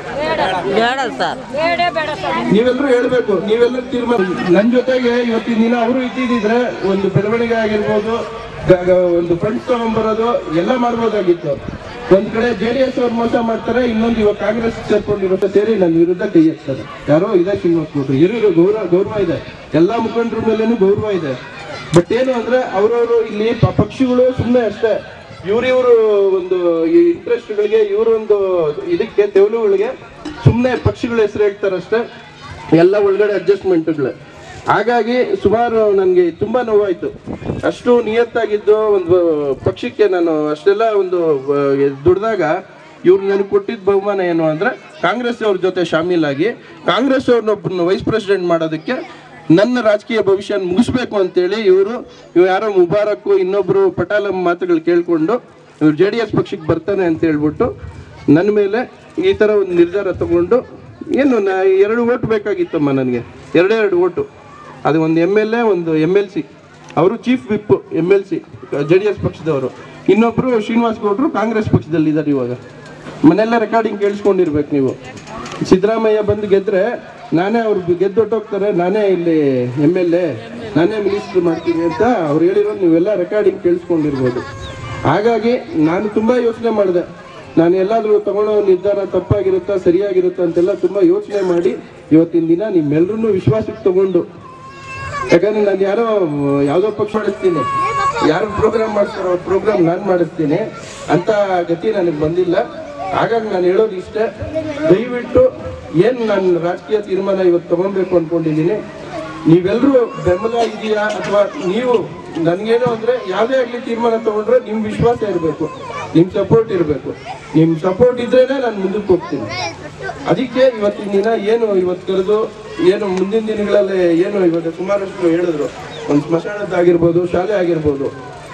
ಬೇಡ ಸರ್ ಬೇಡ ಬೇಡ ಸರ್ ನೀವೆಲ್ಲರೂ ಹೇಳ್ಬೇಕು ನೀವೆಲ್ಲರೂ ತೀರ್ಮಾನ ನನ್ನ ಜೊತೆಗೆ ಇವತ್ತಿನ ದಿನ ಅವರು ಇದ್ದಿದ್ರೆ ಒಂದು ಬೆಳವಣಿಗೆ ಆಗಿರ್ಬೋದು ಗ- ಗ- ಒಂದು ಫಂಡ್ಸ್ ತಗೊಂಡ್ಬರೋದು ಎಲ್ಲ ಮಾಡ್ಬೋದಾಗಿತ್ತು ಒಂದ್ ಕಡೆ ಜೆ ಡಿ ಎಸ್ ಅವ್ರು ಮೋಸ ಮಾಡ್ತಾರೆ ಇನ್ನೊಂದು ಇವಾಗ ಕಾಂಗ್ರೆಸ್ ಸೇರ್ಕೊಂಡಿರೋ ಸೇರಿ ನನ್ನ ವಿರುದ್ಧ ಕೈ ಎತ್ತಾರೆ ಯಾರೋ ಇದೆ ಶ್ರೀನಿವಾಸ್ ಕೊಟ್ರು ಹಿರಿಯರು ಗೌರವ ಗೌರವ ಇದೆ ಎಲ್ಲಾ ಮುಖಂಡರ ಮೇಲೇನು ಗೌರವ ಇದೆ ಬಟ್ ಏನು ಅಂದ್ರೆ ಅವರವರು ಇಲ್ಲಿ ಪ- ಪಕ್ಷಗಳು ಸುಮ್ಮನೆ ಅಷ್ಟೇ ಇವ್ರಿವ್ರು ಒಂದು ಈ ಇಂಟ್ರೆಸ್ಟ್ಗಳಿಗೆ ಇವರೊಂದು ಇದಕ್ಕೆ ತೆವಲುಗಳಿಗೆ ಸುಮ್ಮನೆ ಪಕ್ಷಗಳ ಹೆಸರು ಹೇಳ್ತಾರಷ್ಟೇ ಎಲ್ಲ ಒಳಗಡೆ ಅಡ್ಜಸ್ಟ್ಮೆಂಟ್ಗಳೇ ಹಾಗಾಗಿ ಸುಮಾರು ನನಗೆ ತುಂಬಾ ನೋವಾಯ್ತು ಅಷ್ಟು ನಿಯತ್ತಾಗಿದ್ದು ಒಂದು ಪಕ್ಷಕ್ಕೆ ನಾನು ಅಷ್ಟೆಲ್ಲ ಒಂದು ದುಡ್ದಾಗ ಇವ್ರು ನನಗೆ ಕೊಟ್ಟಿದ್ದ ಬಹುಮಾನ ಏನು ಅಂದ್ರೆ ಕಾಂಗ್ರೆಸ್ ಅವ್ರ ಜೊತೆ ಶಾಮೀಲಾಗಿ ಕಾಂಗ್ರೆಸ್ ಅವ್ರನ್ನೊಬ್ಬರನ್ನ ವೈಸ್ ಪ್ರೆಸಿಡೆಂಟ್ ಮಾಡೋದಕ್ಕೆ ನನ್ನ ರಾಜಕೀಯ ಭವಿಷ್ಯ ಮುಗಿಸ್ಬೇಕು ಅಂತೇಳಿ ಇವರು ಇವ್ ಯಾರೋ ಮುಬಾರಕ್ ಇನ್ನೊಬ್ರು ಪಟಾಲಂ ಮಾತುಗಳು ಕೇಳ್ಕೊಂಡು ಇವ್ರು ಜೆ ಡಿ ಎಸ್ ಪಕ್ಷಕ್ಕೆ ಬರ್ತಾನೆ ಅಂತ ಹೇಳ್ಬಿಟ್ಟು ನನ್ನ ಮೇಲೆ ಈ ತರ ಒಂದು ನಿರ್ಧಾರ ತಗೊಂಡು ಏನು ನಾ ಎರಡು ಓಟ್ ಬೇಕಾಗಿತ್ತಮ್ಮ ನನಗೆ ಎರಡೇ ಎರಡು ಓಟು ಅದು ಒಂದು ಎಮ್ ಎಲ್ ಎ ಒಂದು ಎಮ್ ಎಲ್ ಸಿ ಅವರು chief whip M L C J D S ಪಕ್ಷದವರು ಇನ್ನೊಬ್ರು ಶ್ರೀನಿವಾಸ್ ಗೌಡ್ರು ಕಾಂಗ್ರೆಸ್ ಪಕ್ಷದಲ್ಲಿ ಇದ್ದಾರೆ ಇವಾಗ ಮನೆಯಲ್ಲ ರೆಕಾರ್ಡಿಂಗ್ ಕೇಳಿಸ್ಕೊಂಡಿರ್ಬೇಕು ನೀವು ಸಿದ್ದರಾಮಯ್ಯ ಬಂದು ಗೆದ್ರೆ ನಾನೇ ಅವ್ರು ಗೆದ್ದು ಹೊಟ್ಟೋಗ್ತಾರೆ ನಾನೇ ಇಲ್ಲಿ ಎಮ್ ಎಲ್ ಎ ನಾನೇ ಮಿನಿಸ್ಟರ್ ಮಾಡ್ತೀನಿ ಅಂತ ಅವ್ರು ಹೇಳಿರೋದು ನೀವೆಲ್ಲ ರೆಕಾರ್ಡಿಂಗ್ ಕೇಳಿಸ್ಕೊಂಡಿರ್ಬೋದು ಹಾಗಾಗಿ ನಾನು ತುಂಬಾ ಯೋಚನೆ ಮಾಡಿದೆ ನಾನು ಎಲ್ಲಾದ್ರೂ ತಗೊಳ್ಳೋ ನಿರ್ಧಾರ ತಪ್ಪಾಗಿರುತ್ತಾ ಸರಿಯಾಗಿರುತ್ತಾ ಅಂತೆಲ್ಲ ತುಂಬಾ ಯೋಚನೆ ಮಾಡಿ ಇವತ್ತಿನ ದಿನ ನಿಮ್ಮೆಲ್ಲರನ್ನೂ ವಿಶ್ವಾಸಕ್ಕೆ ತಗೊಂಡು ಯಾಕಂದ್ರೆ ನಾನು ಯಾರೋ ಯಾವ್ದೋ ಪಕ್ಷ ಮಾಡಿಸ್ತೀನಿ ಯಾರು ಪ್ರೋಗ್ರಾಮ್ ಮಾಡ್ತಾರೋ ಅವ್ರ ಪ್ರೋಗ್ರಾಮ್ ನಾನು ಮಾಡಿಸ್ತೀನಿ ಅಂತ ಗತಿ ನನಗೆ ಬಂದಿಲ್ಲ ಹಾಗಾಗಿ ನಾನು ಹೇಳೋದು ಇಷ್ಟೇ ದಯವಿಟ್ಟು ಏನ್ ನಾನು ರಾಜಕೀಯ ತೀರ್ಮಾನ ಇವತ್ತು ತಗೊಬೇಕು ಅನ್ಕೊಂಡಿದ್ದೀನಿ ನೀವೆಲ್ಲರೂ ಬೆಂಬಲ ಇದೆಯಾ ಅಥವಾ ನೀವು ನನ್ಗೇನು ಅಂದ್ರೆ ಯಾವುದೇ ಆಗ್ಲಿ ತೀರ್ಮಾನ ತಗೊಂಡ್ರೆ ನಿಮ್ ವಿಶ್ವಾಸ ಇರಬೇಕು ನಿಮ್ ಸಪೋರ್ಟ್ ಇರಬೇಕು ನಿಮ್ ಸಪೋರ್ಟ್ ಇದ್ರೇನೆ ನಾನು ಮುಂದಕ್ಕೆ ಹೋಗ್ತೀನಿ ಅದಕ್ಕೆ ಇವತ್ತಿನ ದಿನ ಏನು ಇವತ್ತು ಕರೆದು ಏನು ಮುಂದಿನ ದಿನಗಳಲ್ಲಿ ಏನು ಇವಾಗ ಸುಮಾರಷ್ಟು ಹೇಳಿದ್ರು ಒಂದು ಸ್ಮಶಾನದ್ದಾಗಿರ್ಬೋದು ಶಾಲೆ ಆಗಿರ್ಬೋದು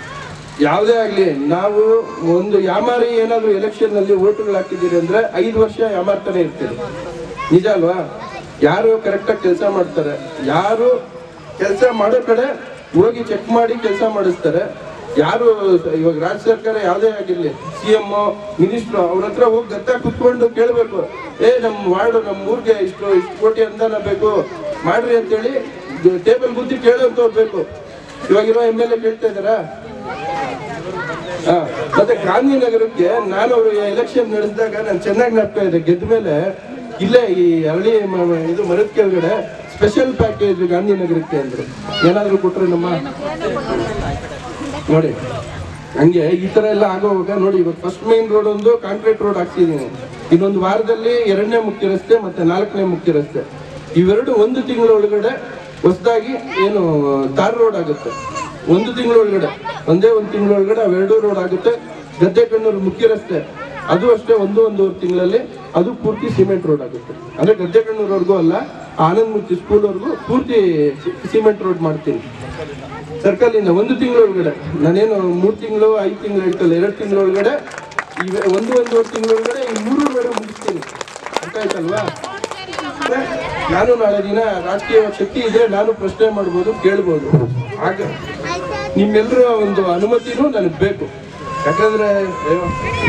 ಯಾವುದೇ ಆಗ್ಲಿ ನಾವು ಒಂದು ಯಾಮಾರಿ ಏನಾದ್ರು ಎಲೆಕ್ಷನ್ ನಲ್ಲಿ ಓಟುಗಳು ಹಾಕಿದ್ದೀರಿ ಅಂದ್ರೆ ಐದು ವರ್ಷ ಯಾಮಾರ್ತಾನೆ ಇರ್ತೀರಿ ನಿಜ ಅಲ್ವಾ ಯಾರು ಕರೆಕ್ಟಾಗಿ ಕೆಲಸ ಮಾಡ್ತಾರೆ ಯಾರು ಕೆಲಸ ಮಾಡೋ ಕಡೆ ಹೋಗಿ ಚೆಕ್ ಮಾಡಿ ಕೆಲಸ ಮಾಡಿಸ್ತಾರೆ ಯಾರು ಇವಾಗ ರಾಜ್ಯ ಸರ್ಕಾರ ಯಾವುದೇ ಆಗಿರ್ಲಿ ಸಿ ಎಂ ಮಿನಿಸ್ಟ್ರು ಅವ್ರ ಹತ್ರ ಹೋಗಿ ಗತ್ತ ಕುತ್ಕೊಂಡು ಕೇಳಬೇಕು ಏ ನಮ್ಮ ವಾರ್ಡ್ ನಮ್ಮ ಊರಿಗೆ ಇಷ್ಟು ಇಷ್ಟು ಕೋಟಿ ಅನುದಾನ ಬೇಕು ಮಾಡ್ರಿ ಅಂತೇಳಿ ಟೇಬಲ್ ಬುದ್ಧಿ ಕೇಳೋಂಥವ್ರು ಬೇಕು ಇವಾಗಿರೋ ಎಮ್ ಎಲ್ ಎ ಕೇಳ್ತಾ ಇದ್ದಾರಾ ಹಾ, ಮತ್ತೆ ಗಾಂಧಿನಗರಕ್ಕೆ ನಾನು ಅವರು ಎಲೆಕ್ಷನ್ ನಡೆಸಿದಾಗ ನಾನು ಚೆನ್ನಾಗಿ ನಾಡ್ತಾ ಇದ್ದೆ ಗೆದ್ದ ಮೇಲೆ ಇಲ್ಲೇ ಈ ಹಳ್ಳಿ ಮ- ಮ- ಇದು ಮರದ ಕೆಳಗಡೆ ಸ್ಪೆಷಲ್ ಪ್ಯಾಕೇಜ್ ಗಾಂಧಿನಗರಕ್ಕೆ ಅಂದ್ರು ಏನಾದ್ರು ಕೊಟ್ರೆ ನಮ್ಮ ನೋಡಿ ಹಂಗೆ ಈ ತರ ಎಲ್ಲ ಆಗೋವಾಗ ನೋಡಿ ಇವಾಗ ಫಸ್ಟ್ ಮೈನ್ ರೋಡ್ ಒಂದು ಕಾಂಕ್ರೀಟ್ ರೋಡ್ ಹಾಕ್ಸಿದೀನಿ ಇನ್ನೊಂದು ವಾರದಲ್ಲಿ ಎರಡನೇ ಮುಖ್ಯ ರಸ್ತೆ ಮತ್ತೆ ನಾಲ್ಕನೇ ಮುಖ್ಯ ರಸ್ತೆ ಇವೆರಡು ಒಂದು ತಿಂಗಳ ಒಳಗಡೆ ಹೊಸದಾಗಿ ಏನು ತಾರ್ ರೋಡ್ ಆಗುತ್ತೆ ಒಂದು ತಿಂಗಳ ಒಳಗಡೆ ಒಂದೇ ಒಂದು ತಿಂಗಳ ಒಳಗಡೆ ಅವೆರಡು ರೋಡ್ ಆಗುತ್ತೆ ಗದ್ದೆ ಕಣ್ಣೂರು ಮುಖ್ಯ ರಸ್ತೆ ಅದು ಅಷ್ಟೇ ಒಂದು ಒಂದೂವರೆ ತಿಂಗಳಲ್ಲಿ ಅದು ಪೂರ್ತಿ ಸಿಮೆಂಟ್ ರೋಡ್ ಆಗುತ್ತೆ ಅಂದ್ರೆ ಗದ್ದೆ ಕಣ್ಣೂರ್ವರೆಗೂ ಅಲ್ಲ ಆನಂದ್ ಮೂರ್ತಿ ಸ್ಕೂಲ್ವರೆಗೂ ಪೂರ್ತಿ ಸಿಮೆಂಟ್ ರೋಡ್ ಮಾಡ್ತೀನಿ ಸರ್ಕಲ್ ಇಂದ ಒಂದು ತಿಂಗಳ ಒಳಗಡೆ ನಾನೇನು ಮೂರ್ ತಿಂಗಳು ಐದು ತಿಂಗಳು ಹೇಳ್ತಲ್ಲ ಎರಡು ತಿಂಗಳ ಒಳಗಡೆ ಇವೆ ಒಂದು ಒಂದೂವರೆ ತಿಂಗಳ ಒಳಗಡೆ ಈ ಮೂರು ಬೇರೆ ಮುಗಿಸ್ತೀನಿ ಅರ್ಥ ಆಯ್ತಲ್ವಾ ಅಂದ್ರೆ ನಾನು ನಾಳೆ ದಿನ ರಾಜಕೀಯ ಶಕ್ತಿ ಇದ್ರೆ ನಾನು ಪ್ರಶ್ನೆ ಮಾಡ್ಬೋದು ಕೇಳ್ಬೋದು ಆಗ ನಿಮ್ಮೆಲ್ಲರ ಒಂದು ಅನುಮತಿನೂ ನನಗೆ ಬೇಕು ಯಾಕಂದ್ರೆ ಅಯ್ಯೋ,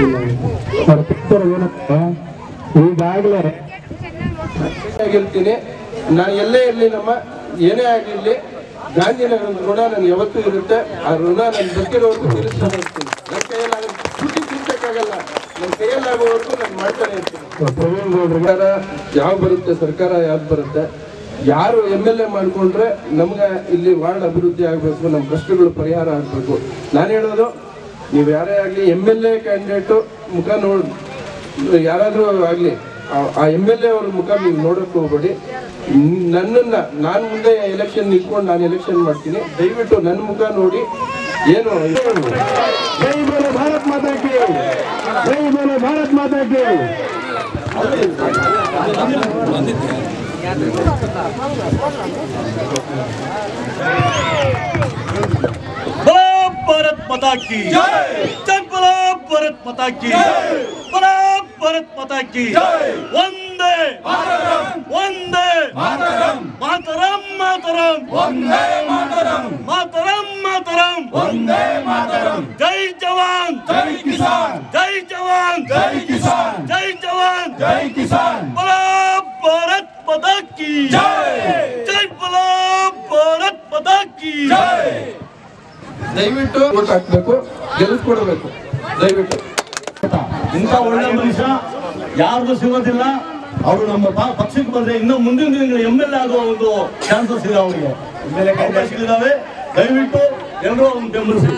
ಈಗಾಗಲೇ ಹೇಳ್ತೀನಿ ನಾನು ಎಲ್ಲೇ ಇರಲಿ ನಮ್ಮ ಏನೇ ಆಗಿರ್ಲಿ ಗಾಂಧಿನಗರದ ಋಣ ನನ್ಗೆ ಯಾವತ್ತೂ ಇರುತ್ತೆ ಆ ಋಣ ನನ್ನ ಬದುಕಿರೋವರೆಗೂ ತೀರಿಸ್ತಾನೆ ಇರ್ತೀನಿ ನನ್ನ ಕೈಯಲ್ಲಿ ದುಡ್ಡು ತೀರ್ಸಕ್ಕಾಗಲ್ಲ ನನ್ನ ಕೈಯಲ್ಲಾಗೋವರೆಗೂ ನಾನು ಮಾಡ್ತಾನೆ ಇರ್ತೀನಿ ಸರ್ಕಾರ ಯಾವ ಬರುತ್ತೆ ಸರ್ಕಾರ ಯಾವ್ದು ಬರುತ್ತೆ ಯಾರು ಎಮ್ ಎಲ್ ಎ ಮಾಡ್ಕೊಂಡ್ರೆ ನಮ್ಗೆ ಇಲ್ಲಿ ವಾರ್ಡ್ ಅಭಿವೃದ್ಧಿ ಆಗಬೇಕು ನಮ್ಮ ಕಷ್ಟಗಳು ಪರಿಹಾರ ಆಗಬೇಕು ನಾನು ಹೇಳೋದು ನೀವು ಯಾರೇ ಆಗಲಿ ಎಮ್ ಎಲ್ ಎ ಕ್ಯಾಂಡಿಡೇಟು ಮುಖ ನೋಡ್ ಯಾರಾದರೂ ಆಗಲಿ ಆ ಎಮ್ ಎಲ್ ಎ ಅವ್ರ ಮುಖ ನೀವು ನೋಡಕ್ಕೆ ಹೋಗ್ಬೇಡಿ ನ್- ನನ್ನನ್ನ ನಾನು ಮುಂದೆ ಎಲೆಕ್ಷನ್ ನಿಂತ್ಕೊಂಡು ನಾನು ಎಲೆಕ್ಷನ್ ಮಾಡ್ತೀನಿ ದಯವಿಟ್ಟು ನನ್ನ ಮುಖ ನೋಡಿ ಏನು ಜೈ ಬೋಲೆ ಭಾರತ್ ಮಾತಾ ಕಿ ಜೈ ಬೋಲೆ ಭಾರತ್ ಮಾತಾ ಕಿ बोलो भारत माता की जय बोलो भारत माता की बोलो भारत माता की वंदे वंदे मातरम मातरम वंदे मातरम मातरम मातरम वंदे मातरम जय जवान जय किसान जय जवान जय किसान जय जवान जय किसान बोलो भारत माता की जय जय बोलो भारत माता की जय ದಯವಿಟ್ಟು ಓಟ್ ಹಾಕ್ಬೇಕು ಗೆಲ್ಲಿಸ್ಕೊಡ್ಬೇಕು ದಯವಿಟ್ಟು ಇಂಥ ಒಳ್ಳೆ ಮನುಷ್ಯ ಯಾರಿಗೂ ಸಿಗೋದಿಲ್ಲ ಅವರು ನಮ್ಮ ಪ- ಪಕ್ಷಕ್ಕೆ ಬಂದ್ರೆ ಇನ್ನು ಮುಂದಿನ ದಿನಗಳು ಎಮ್ ಎಲ್ ಎ ಆಗುವ ಒಂದು ಚಾನ್ಸಸ್ ಇದೆ ಅವರಿಗೆ ಅವಕಾಶಗಳಿದಾವೆ ದಯವಿಟ್ಟು ಎಲ್ಲರೂ ಒಂದು ಬೆಂಬಲಿಸಿ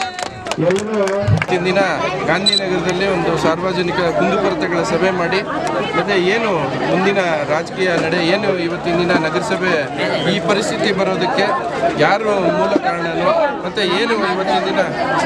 ಇವತ್ತಿನ ದಿನ ಗಾಂಧಿನಗರದಲ್ಲಿ ಒಂದು ಸಾರ್ವಜನಿಕ ಕುಂದುಕೊರತೆಗಳ ಸಭೆ ಮಾಡಿ ಮತ್ತು ಏನು ಮುಂದಿನ ರಾಜಕೀಯ ನಡೆ ಏನು ಇವತ್ತಿನ ದಿನ ನಗರಸಭೆ ಈ ಪರಿಸ್ಥಿತಿ ಬರೋದಕ್ಕೆ ಯಾರು ಮೂಲ ಕಾರಣನೋ ಮತ್ತು ಏನು ಇವತ್ತಿನ ದಿನ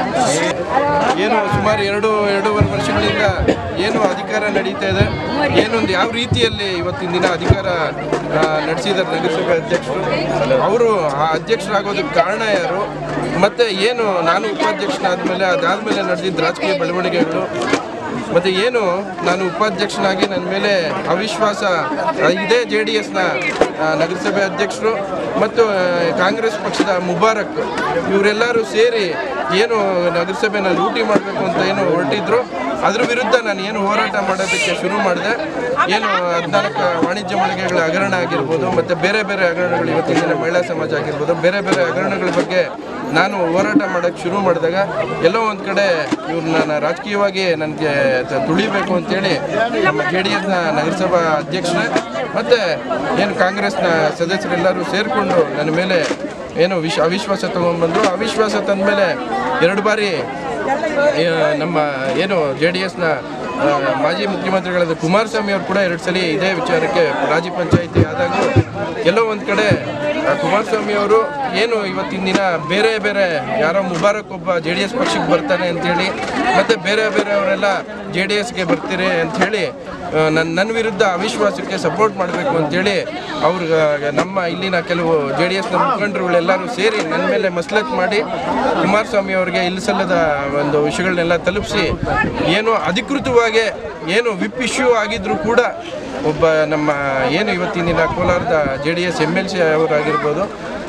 ಏನು ಸುಮಾರು ಎರಡು ಎರಡೂವರೆ ವರ್ಷಗಳಿಂದ ಏನು ಅಧಿಕಾರ ನಡೀತಾ ಇದೆ ಏನೊಂದು ಯಾವ ರೀತಿಯಲ್ಲಿ ಇವತ್ತಿನ ದಿನ ಅಧಿಕಾರ ಆ, ನಡೆಸಿದ್ದಾರೆ ನಗರಸಭೆ ಅಧ್ಯಕ್ಷರು ಅವರು ಆ ಅಧ್ಯಕ್ಷರಾಗೋದಕ್ಕೆ ಕಾರಣ ಯಾರು ಮತ್ತು ಏನು ನಾನು ಉಪಾಧ್ಯಕ್ಷನಾದ್ಮೇಲೆ ಅದಾದಮೇಲೆ ನಡೆದಿದ್ದ ರಾಜಕೀಯ ಬೆಳವಣಿಗೆಗಳು ಮತ್ತು ಏನು ನಾನು ಉಪಾಧ್ಯಕ್ಷನಾಗಿ ನನ್ನ ಮೇಲೆ ಅವಿಶ್ವಾಸ ಆ, ಇದೇ ಜೆ ಡಿ ಎಸ್ನ ನಗರಸಭೆ ಅಧ್ಯಕ್ಷರು ಮತ್ತು ಆ, ಕಾಂಗ್ರೆಸ್ ಪಕ್ಷದ ಮುಬಾರಕ್ ಇವರೆಲ್ಲರೂ ಸೇರಿ ಏನು ನಗರಸಭೆನ ಲೂಟಿ ಮಾಡಬೇಕು ಅಂತ ಏನು ಹೊರಟಿದ್ರು ಅದ್ರ ವಿರುದ್ಧ ನಾನು ಏನು ಹೋರಾಟ ಮಾಡೋದಕ್ಕೆ ಶುರು ಮಾಡಿದೆ ಏನು ಹದಿನಾಲ್ಕು ವಾಣಿಜ್ಯ ಮಳಿಗೆಗಳ ಹಗರಣ ಆಗಿರ್ಬೋದು ಮತ್ತು ಬೇರೆ ಬೇರೆ ಹಗರಣಗಳು ಇವತ್ತಿನ ದಿನ ಮಹಿಳಾ ಸಮಾಜ ಆಗಿರ್ಬೋದು ಬೇರೆ ಬೇರೆ ಹಗರಣಗಳ ಬಗ್ಗೆ ನಾನು ಹೋರಾಟ ಮಾಡೋಕ್ಕೆ ಶುರು ಮಾಡಿದಾಗ ಎಲ್ಲೋ ಒಂದು ಕಡೆ ಇವ್ರನ್ನ ರಾಜಕೀಯವಾಗಿ ನನಗೆ ತುಳಿಬೇಕು ಅಂತೇಳಿ ನಮ್ಮ ಜೆ ಡಿ ಎಸ್ನ ನಗರಸಭಾ ಅಧ್ಯಕ್ಷರೇ ಮತ್ತು ಏನು ಕಾಂಗ್ರೆಸ್ನ ಸದಸ್ಯರೆಲ್ಲರೂ ಸೇರಿಕೊಂಡು ನನ್ನ ಮೇಲೆ ಏನು ವಿಶ್ ಅವಿಶ್ವಾಸ ತೊಗೊಂಡ್ಬಂದರು ಅವಿಶ್ವಾಸ ತಂದಮೇಲೆ ಎರಡು ಬಾರಿ ಆ, ನಮ್ಮ ಏನು ಜೆ ಡಿ ಎಸ್ನ ಮಾಜಿ ಮುಖ್ಯಮಂತ್ರಿಗಳಾದ ಕುಮಾರಸ್ವಾಮಿ ಅವರು ಕೂಡ ಎರಡು ಸಲ ಇದೇ ವಿಚಾರಕ್ಕೆ ರಾಜಿ ಪಂಚಾಯಿತಿ ಆದಾಗ ಎಲ್ಲೋ ಒಂದು ಕಡೆ ಆ, ಕುಮಾರಸ್ವಾಮಿ ಅವರು ಏನು ಇವತ್ತಿನ ದಿನ ಬೇರೆ ಬೇರೆ ಯಾರೋ ಮುಬಾರಕ್ ಒಬ್ಬ ಜೆ ಡಿ ಎಸ್ ಪಕ್ಷಕ್ಕೆ ಬರ್ತಾನೆ ಅಂತೇಳಿ ಮತ್ತು ಬೇರೆ ಬೇರೆಯವರೆಲ್ಲ ಜೆ ಡಿ ಎಸ್ಗೆ ಬರ್ತೀರಿ ಅಂಥೇಳಿ ನನ್ನ ನನ್ನ ವಿರುದ್ಧ ಅವಿಶ್ವಾಸಕ್ಕೆ ಸಪೋರ್ಟ್ ಮಾಡಬೇಕು ಅಂತೇಳಿ ಅವ್ರಿಗೆ ನಮ್ಮ ಇಲ್ಲಿನ ಕೆಲವು ಜೆ ಡಿ ಎಸ್ನ ಮುಖಂಡರುಗಳೆಲ್ಲರೂ ಸೇರಿ ನನ್ನ ಮೇಲೆ ಮಸಲತ್ ಮಾಡಿ ಕುಮಾರಸ್ವಾಮಿ ಅವರಿಗೆ ಇಲ್ಲಿ ಸಲ್ಲದ ಒಂದು ವಿಷಯಗಳನ್ನೆಲ್ಲ ತಲುಪಿಸಿ ಏನು ಅಧಿಕೃತವಾಗಿ ಏನು ವಿಪ್ ಇಶ್ಯೂ ಆಗಿದ್ರು ಕೂಡ ಒಬ್ಬ ನಮ್ಮ ಏನು ಇವತ್ತಿನ ದಿನ ಕೋಲಾರದ J D S M L C ಅವರಾಗಿರ್ಬೋದು ಮತ್ತು ಇವತ್ತು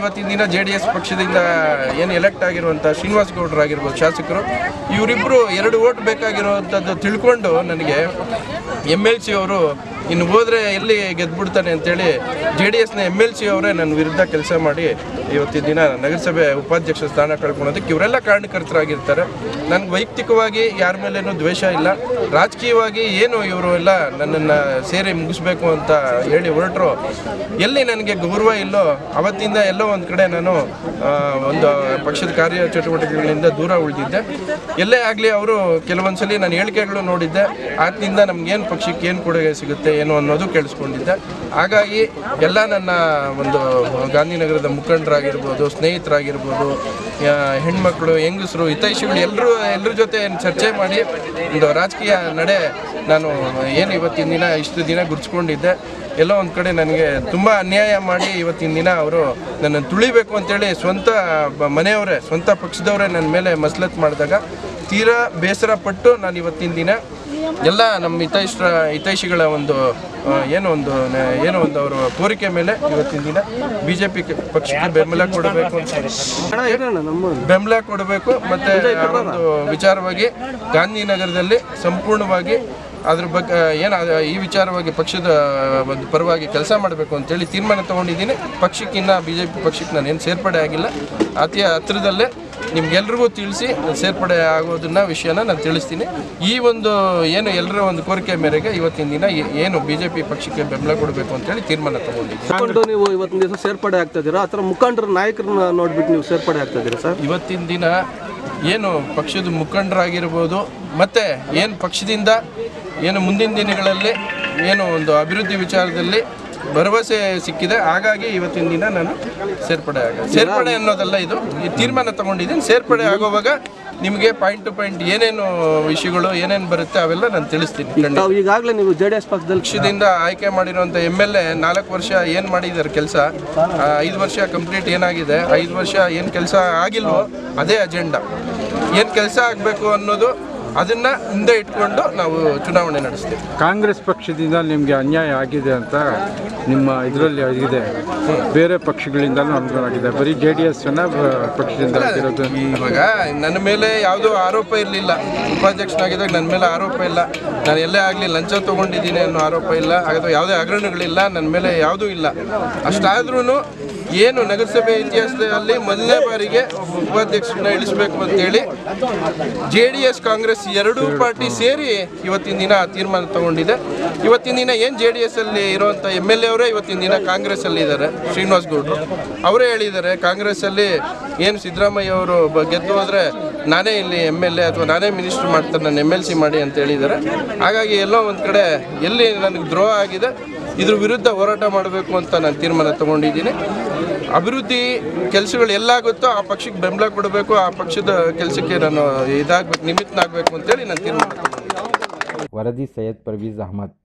ಇವತ್ತಿನ ದಿನ ಜೆ ಡಿ ಎಸ್ ಪಕ್ಷದಿಂದ ಏನು ಎಲೆಕ್ಟ್ ಆಗಿರುವಂಥ ಶ್ರೀನಿವಾಸ್ ಗೌಡ್ರು ಆಗಿರ್ಬೋದು ಶಾಸಕರು ಇವರಿಬ್ಬರು ಎರಡು ಓಟ್ ಬೇಕಾಗಿರುವಂಥದ್ದು ತಿಳ್ಕೊಂಡು ನನಗೆ ಎಮ್ ಎಲ್ ಸಿ ಅವರು ಇನ್ನು ಹೋದರೆ ಎಲ್ಲಿ ಗೆದ್ಬಿಡ್ತಾನೆ ಅಂತೇಳಿ ಜೆ ಡಿ ಎಸ್ನ ಎಮ್ ಎಲ್ ಸಿ ಅವರೇ ನನ್ನ ವಿರುದ್ಧ ಕೆಲಸ ಮಾಡಿ ಇವತ್ತಿನ ದಿನ ನಗರಸಭೆ ಉಪಾಧ್ಯಕ್ಷ ಸ್ಥಾನ ಕಳ್ಕೊಳೋದಕ್ಕೆ ಇವರೆಲ್ಲ ಕಾರಣಕರ್ತರಾಗಿರ್ತಾರೆ ನನಗೆ ವೈಯಕ್ತಿಕವಾಗಿ ಯಾರ ಮೇಲೇನೂ ದ್ವೇಷ ಇಲ್ಲ ರಾಜಕೀಯವಾಗಿ ಏನು ಇವರು ಎಲ್ಲ ನನ್ನನ್ನು ಸೇರಿ ಮುಗಿಸ್ಬೇಕು ಅಂತ ಹೇಳಿ ಹೊರಟರು ಎಲ್ಲಿ ನನಗೆ ಗೌರವ ಇಲ್ಲೋ ಅವತ್ತಿಂದ ಎಲ್ಲೋ ಒಂದು ಕಡೆ ನಾನು ಆ, ಒಂದು ಪಕ್ಷದ ಕಾರ್ಯ ಚಟುವಟಿಕೆಗಳಿಂದ ದೂರ ಉಳಿದಿದ್ದೆ ಎಲ್ಲೇ ಆಗಲಿ ಅವರು ಕೆಲವೊಂದ್ಸಲಿ ನಾನು ಹೇಳಿಕೆಗಳು ನೋಡಿದ್ದೆ ಆದ್ರಿಂದ ನಮ್ಗೇನು ಪಕ್ಷಕ್ಕೆ ಏನು ಕೊಡುಗೆ ಸಿಗುತ್ತೆ ಏನು ಅನ್ನೋದು ಕೇಳಿಸ್ಕೊಂಡಿದ್ದೆ ಹಾಗಾಗಿ ಎಲ್ಲ ನನ್ನ ಒಂದು ಗಾಂಧಿನಗರದ ಮುಖಂಡರಾಗಿರ್ಬೋದು ಸ್ನೇಹಿತರಾಗಿರ್ಬೋದು ಆ, ಹೆಣ್ಮಕ್ಳು ಹೆಂಗಸರು ಹಿತೈಷಿಗಳು ಎಲ್ಲರೂ ಎಲ್ಲರ ಜೊತೆ ಏನ್ ಚರ್ಚೆ ಮಾಡಿ ಒಂದು ರಾಜಕೀಯ ನಡೆ ನಾನು ಏನು ಇವತ್ತಿನ ದಿನ ಇಷ್ಟು ದಿನ ಗುರ್ಸ್ಕೊಂಡಿದ್ದೆ ಎಲ್ಲೋ ಒಂದು ಕಡೆ ನನಗೆ ತುಂಬ ಅನ್ಯಾಯ ಮಾಡಿ ಇವತ್ತಿನ ದಿನ ಅವರು ನನ್ನನ್ನು ತುಳಿಬೇಕು ಅಂತೇಳಿ ಸ್ವಂತ ಬ- ಮನೆಯವರೇ ಸ್ವಂತ ಪಕ್ಷದವರೇ ನನ್ನ ಮೇಲೆ ಮಸಲತ್ ಮಾಡಿದಾಗ ತೀರಾ ಬೇಸರ ಪಟ್ಟು ನಾನು ಇವತ್ತಿನ ದಿನ ಎಲ್ಲ ನಮ್ಮ ಹಿತೈಷರ ಹಿತೈಷಿಗಳ ಒಂದು ಆ, ಏನೋ ಒಂದು ನ- ಏನೋ ಒಂದು ಅವರ ಕೋರಿಕೆ ಮೇಲೆ ಇವತ್ತಿನ ದಿನ ಬಿ ಜೆ ಪಿ ಪಕ್ಷಕ್ಕೆ ಬೆಂಬಲ ಕೊಡಬೇಕು ಅಂತ ಬೆಂಬಲ ಕೊಡಬೇಕು ಮತ್ತೆ ಆ ಒಂದು ವಿಚಾರವಾಗಿ ಗಾಂಧಿನಗರದಲ್ಲಿ ಸಂಪೂರ್ಣವಾಗಿ ಅದ್ರ ಬಗ್ಗೆ ಏನು ಈ ವಿಚಾರವಾಗಿ ಪಕ್ಷದ ಒಂದು ಪರವಾಗಿ ಕೆಲಸ ಮಾಡಬೇಕು ಅಂತೇಳಿ ತೀರ್ಮಾನ ತಗೊಂಡಿದ್ದೀನಿ ಪಕ್ಷಕ್ಕಿನ್ನ ಬಿ ಜೆ ಪಿ ಪಕ್ಷಕ್ಕೆ ನಾನು ಏನು ಸೇರ್ಪಡೆ ಆಗಿಲ್ಲ ಅತಿ ಹತ್ರದಲ್ಲೇ ನಿಮ್ಗೆಲ್ರಿಗೂ ತಿಳಿಸಿ ಸೇರ್ಪಡೆ ಆಗೋದನ್ನ ವಿಷಯನ ನಾನು ತಿಳಿಸ್ತೀನಿ ಈ ಒಂದು ಏನು ಎಲ್ಲರ ಒಂದು ಕೋರಿಕೆ ಮೇರೆಗೆ ಇವತ್ತಿನ ದಿನ ಏ- ಏನು ಬಿ ಜೆ ಪಿ ಪಕ್ಷಕ್ಕೆ ಬೆಂಬಲ ಕೊಡಬೇಕು ಅಂತೇಳಿ ತೀರ್ಮಾನ ತಗೊಂಡಿದ್ದೀನಿ ತಗೊಂಡು ನೀವು ಇವತ್ತಿನ ದಿವಸ ಸೇರ್ಪಡೆ ಆಗ್ತಾ ಇದ್ದೀರಾ ಆ ಥರ ಮುಖಂಡರ ನಾಯಕರನ್ನ ನೋಡ್ಬಿಟ್ಟು ನೀವು ಸೇರ್ಪಡೆ ಆಗ್ತಾ ಇದ್ದೀರಾ ಸರ್ ಇವತ್ತಿನ ದಿನ ಏನು ಪಕ್ಷದ ಮುಖಂಡರಾಗಿರ್ಬೋದು ಮತ್ತು ಏನು ಪಕ್ಷದಿಂದ ಏನು ಮುಂದಿನ ದಿನಗಳಲ್ಲಿ ಏನು ಒಂದು ಅಭಿವೃದ್ಧಿ ವಿಚಾರದಲ್ಲಿ ಭರವಸೆ ಸಿಕ್ಕಿದೆ ಹಾಗಾಗಿ ಇವತ್ತಿನ ದಿನ ನಾನು ಸೇರ್ಪಡೆ ಆಗ ಸೇರ್ಪಡೆ ಅನ್ನೋದಲ್ಲ ಇದು ಈ ತೀರ್ಮಾನ ತಗೊಂಡಿದ್ದೀನಿ ಸೇರ್ಪಡೆ ಆಗೋವಾಗ ನಿಮಗೆ ಪಾಯಿಂಟ್ ಟು ಪಾಯಿಂಟ್ ಏನೇನು ವಿಷಯಗಳು ಏನೇನು ಬರುತ್ತೆ ಅವೆಲ್ಲ ನಾನು ತಿಳಿಸ್ತೀನಿ ಖಂಡಿತ. ತಾವು ಈಗಾಗಲೇ ನೀವು ಜೆ ಡಿ ಎಸ್ ಪಕ್ಷದಲ್ಲಿ ಪಕ್ಷದಿಂದ ಆಯ್ಕೆ ಮಾಡಿರುವಂಥ ಎಮ್ ಎಲ್ ಎ ನಾಲ್ಕು ವರ್ಷ ಏನು ಮಾಡಿದ್ದಾರೆ ಕೆಲಸ ಐದು ವರ್ಷ ಕಂಪ್ಲೀಟ್ ಏನಾಗಿದೆ ಐದು ವರ್ಷ ಏನು ಕೆಲಸ ಆಗಿಲ್ವೋ ಅದೇ ಅಜೆಂಡಾ ಏನು ಕೆಲಸ ಆಗಬೇಕು ಅನ್ನೋದು ಅದನ್ನ ಹಿಂದೆ ಇಟ್ಕೊಂಡು ನಾವು ಚುನಾವಣೆ ನಡೆಸ್ತೀವಿ ಕಾಂಗ್ರೆಸ್ ಪಕ್ಷದಿಂದ ನಿಮಗೆ ಅನ್ಯಾಯ ಆಗಿದೆ ಅಂತ ನಿಮ್ಮ ಇದರಲ್ಲಿ ಇದೆ ಬೇರೆ ಪಕ್ಷಗಳಿಂದಲೂ ಅನುಕೂಲ ಆಗಿದೆ ಬರೀ ಜೆ ಡಿ ಎಸ್ ಪಕ್ಷದಿಂದ ಆಗಿರೋದು ಇವಾಗ ನನ್ನ ಮೇಲೆ ಯಾವುದೋ ಆರೋಪ ಇರಲಿಲ್ಲ ಉಪಾಧ್ಯಕ್ಷನಾಗಿದ್ದಾಗ ನನ್ನ ಮೇಲೆ ಆರೋಪ ಇಲ್ಲ ನಾನು ಎಲ್ಲೇ ಆಗಲಿ ಲಂಚ ತೊಗೊಂಡಿದ್ದೀನಿ ಅನ್ನೋ ಆರೋಪ ಇಲ್ಲ ಅಥವಾ ಯಾವುದೇ ಹಗರಣಗಳಿಲ್ಲ ನನ್ನ ಮೇಲೆ ಯಾವುದೂ ಇಲ್ಲ ಅಷ್ಟಾದ್ರೂ ಏನು ನಗರಸಭೆ ಇತಿಹಾಸದಲ್ಲಿ ಮೊದಲನೇ ಬಾರಿಗೆ ಒಬ್ಬ ಉಪಾಧ್ಯಕ್ಷರನ್ನ ಇಳಿಸಬೇಕು ಅಂತೇಳಿ ಜೆ ಡಿ ಎಸ್ ಕಾಂಗ್ರೆಸ್ ಎರಡೂ ಪಾರ್ಟಿ ಸೇರಿ ಇವತ್ತಿನ ದಿನ ತೀರ್ಮಾನ ತಗೊಂಡಿದೆ ಇವತ್ತಿನ ದಿನ ಏನು ಜೆ ಡಿ ಎಸ್ ಅಲ್ಲಿ ಇರುವಂಥ ಎಮ್ ಎಲ್ ಎ ಅವರೇ ಇವತ್ತಿನ ದಿನ ಕಾಂಗ್ರೆಸ್ ಅಲ್ಲಿ ಇದ್ದಾರೆ ಶ್ರೀನಿವಾಸ್ ಗೌಡ್ರು ಅವರೇ ಹೇಳಿದ್ದಾರೆ ಕಾಂಗ್ರೆಸ್ ಅಲ್ಲಿ ಏನು ಸಿದ್ದರಾಮಯ್ಯ ಅವರು ಬ- ಗೆದ್ದು ಹೋದ್ರೆ ನಾನೇ ಇಲ್ಲಿ ಎಮ್ ಎಲ್ ಎ ಅಥವಾ ನಾನೇ ಮಿನಿಸ್ಟರ್ ಮಾಡ್ತಾರೆ ನನ್ನ ಎಮ್ ಎಲ್ ಸಿ ಮಾಡಿ ಅಂತ ಹೇಳಿದ್ದಾರೆ ಹಾಗಾಗಿ ಎಲ್ಲೋ ಒಂದು ಕಡೆ ಎಲ್ಲಿ ನನಗೆ ದ್ರೋಹ ಆಗಿದೆ ಇದ್ರ ವಿರುದ್ಧ ಹೋರಾಟ ಮಾಡಬೇಕು ಅಂತ ನಾನು ತೀರ್ಮಾನ ತಗೊಂಡಿದ್ದೀನಿ ಅಭಿವೃದ್ಧಿ ಕೆಲಸಗಳು ಎಲ್ಲಾಗುತ್ತೋ ಆ ಪಕ್ಷಕ್ಕೆ ಬೆಂಬಲ ಕೊಡಬೇಕು ಆ ಪಕ್ಷದ ಕೆಲಸಕ್ಕೆ ನಾನು ಇದಾಗಬೇಕು ನಿಮಿತ್ತನಾಗಬೇಕು ಅಂತೇಳಿ ನಾನು ತೀರ್ಮಾನ ತಗೊಂಡಿದ್ದೀನಿ ವರದಿ ಸೈಯದ್ ಪರ್ವೀಜ್ ಅಹಮದ್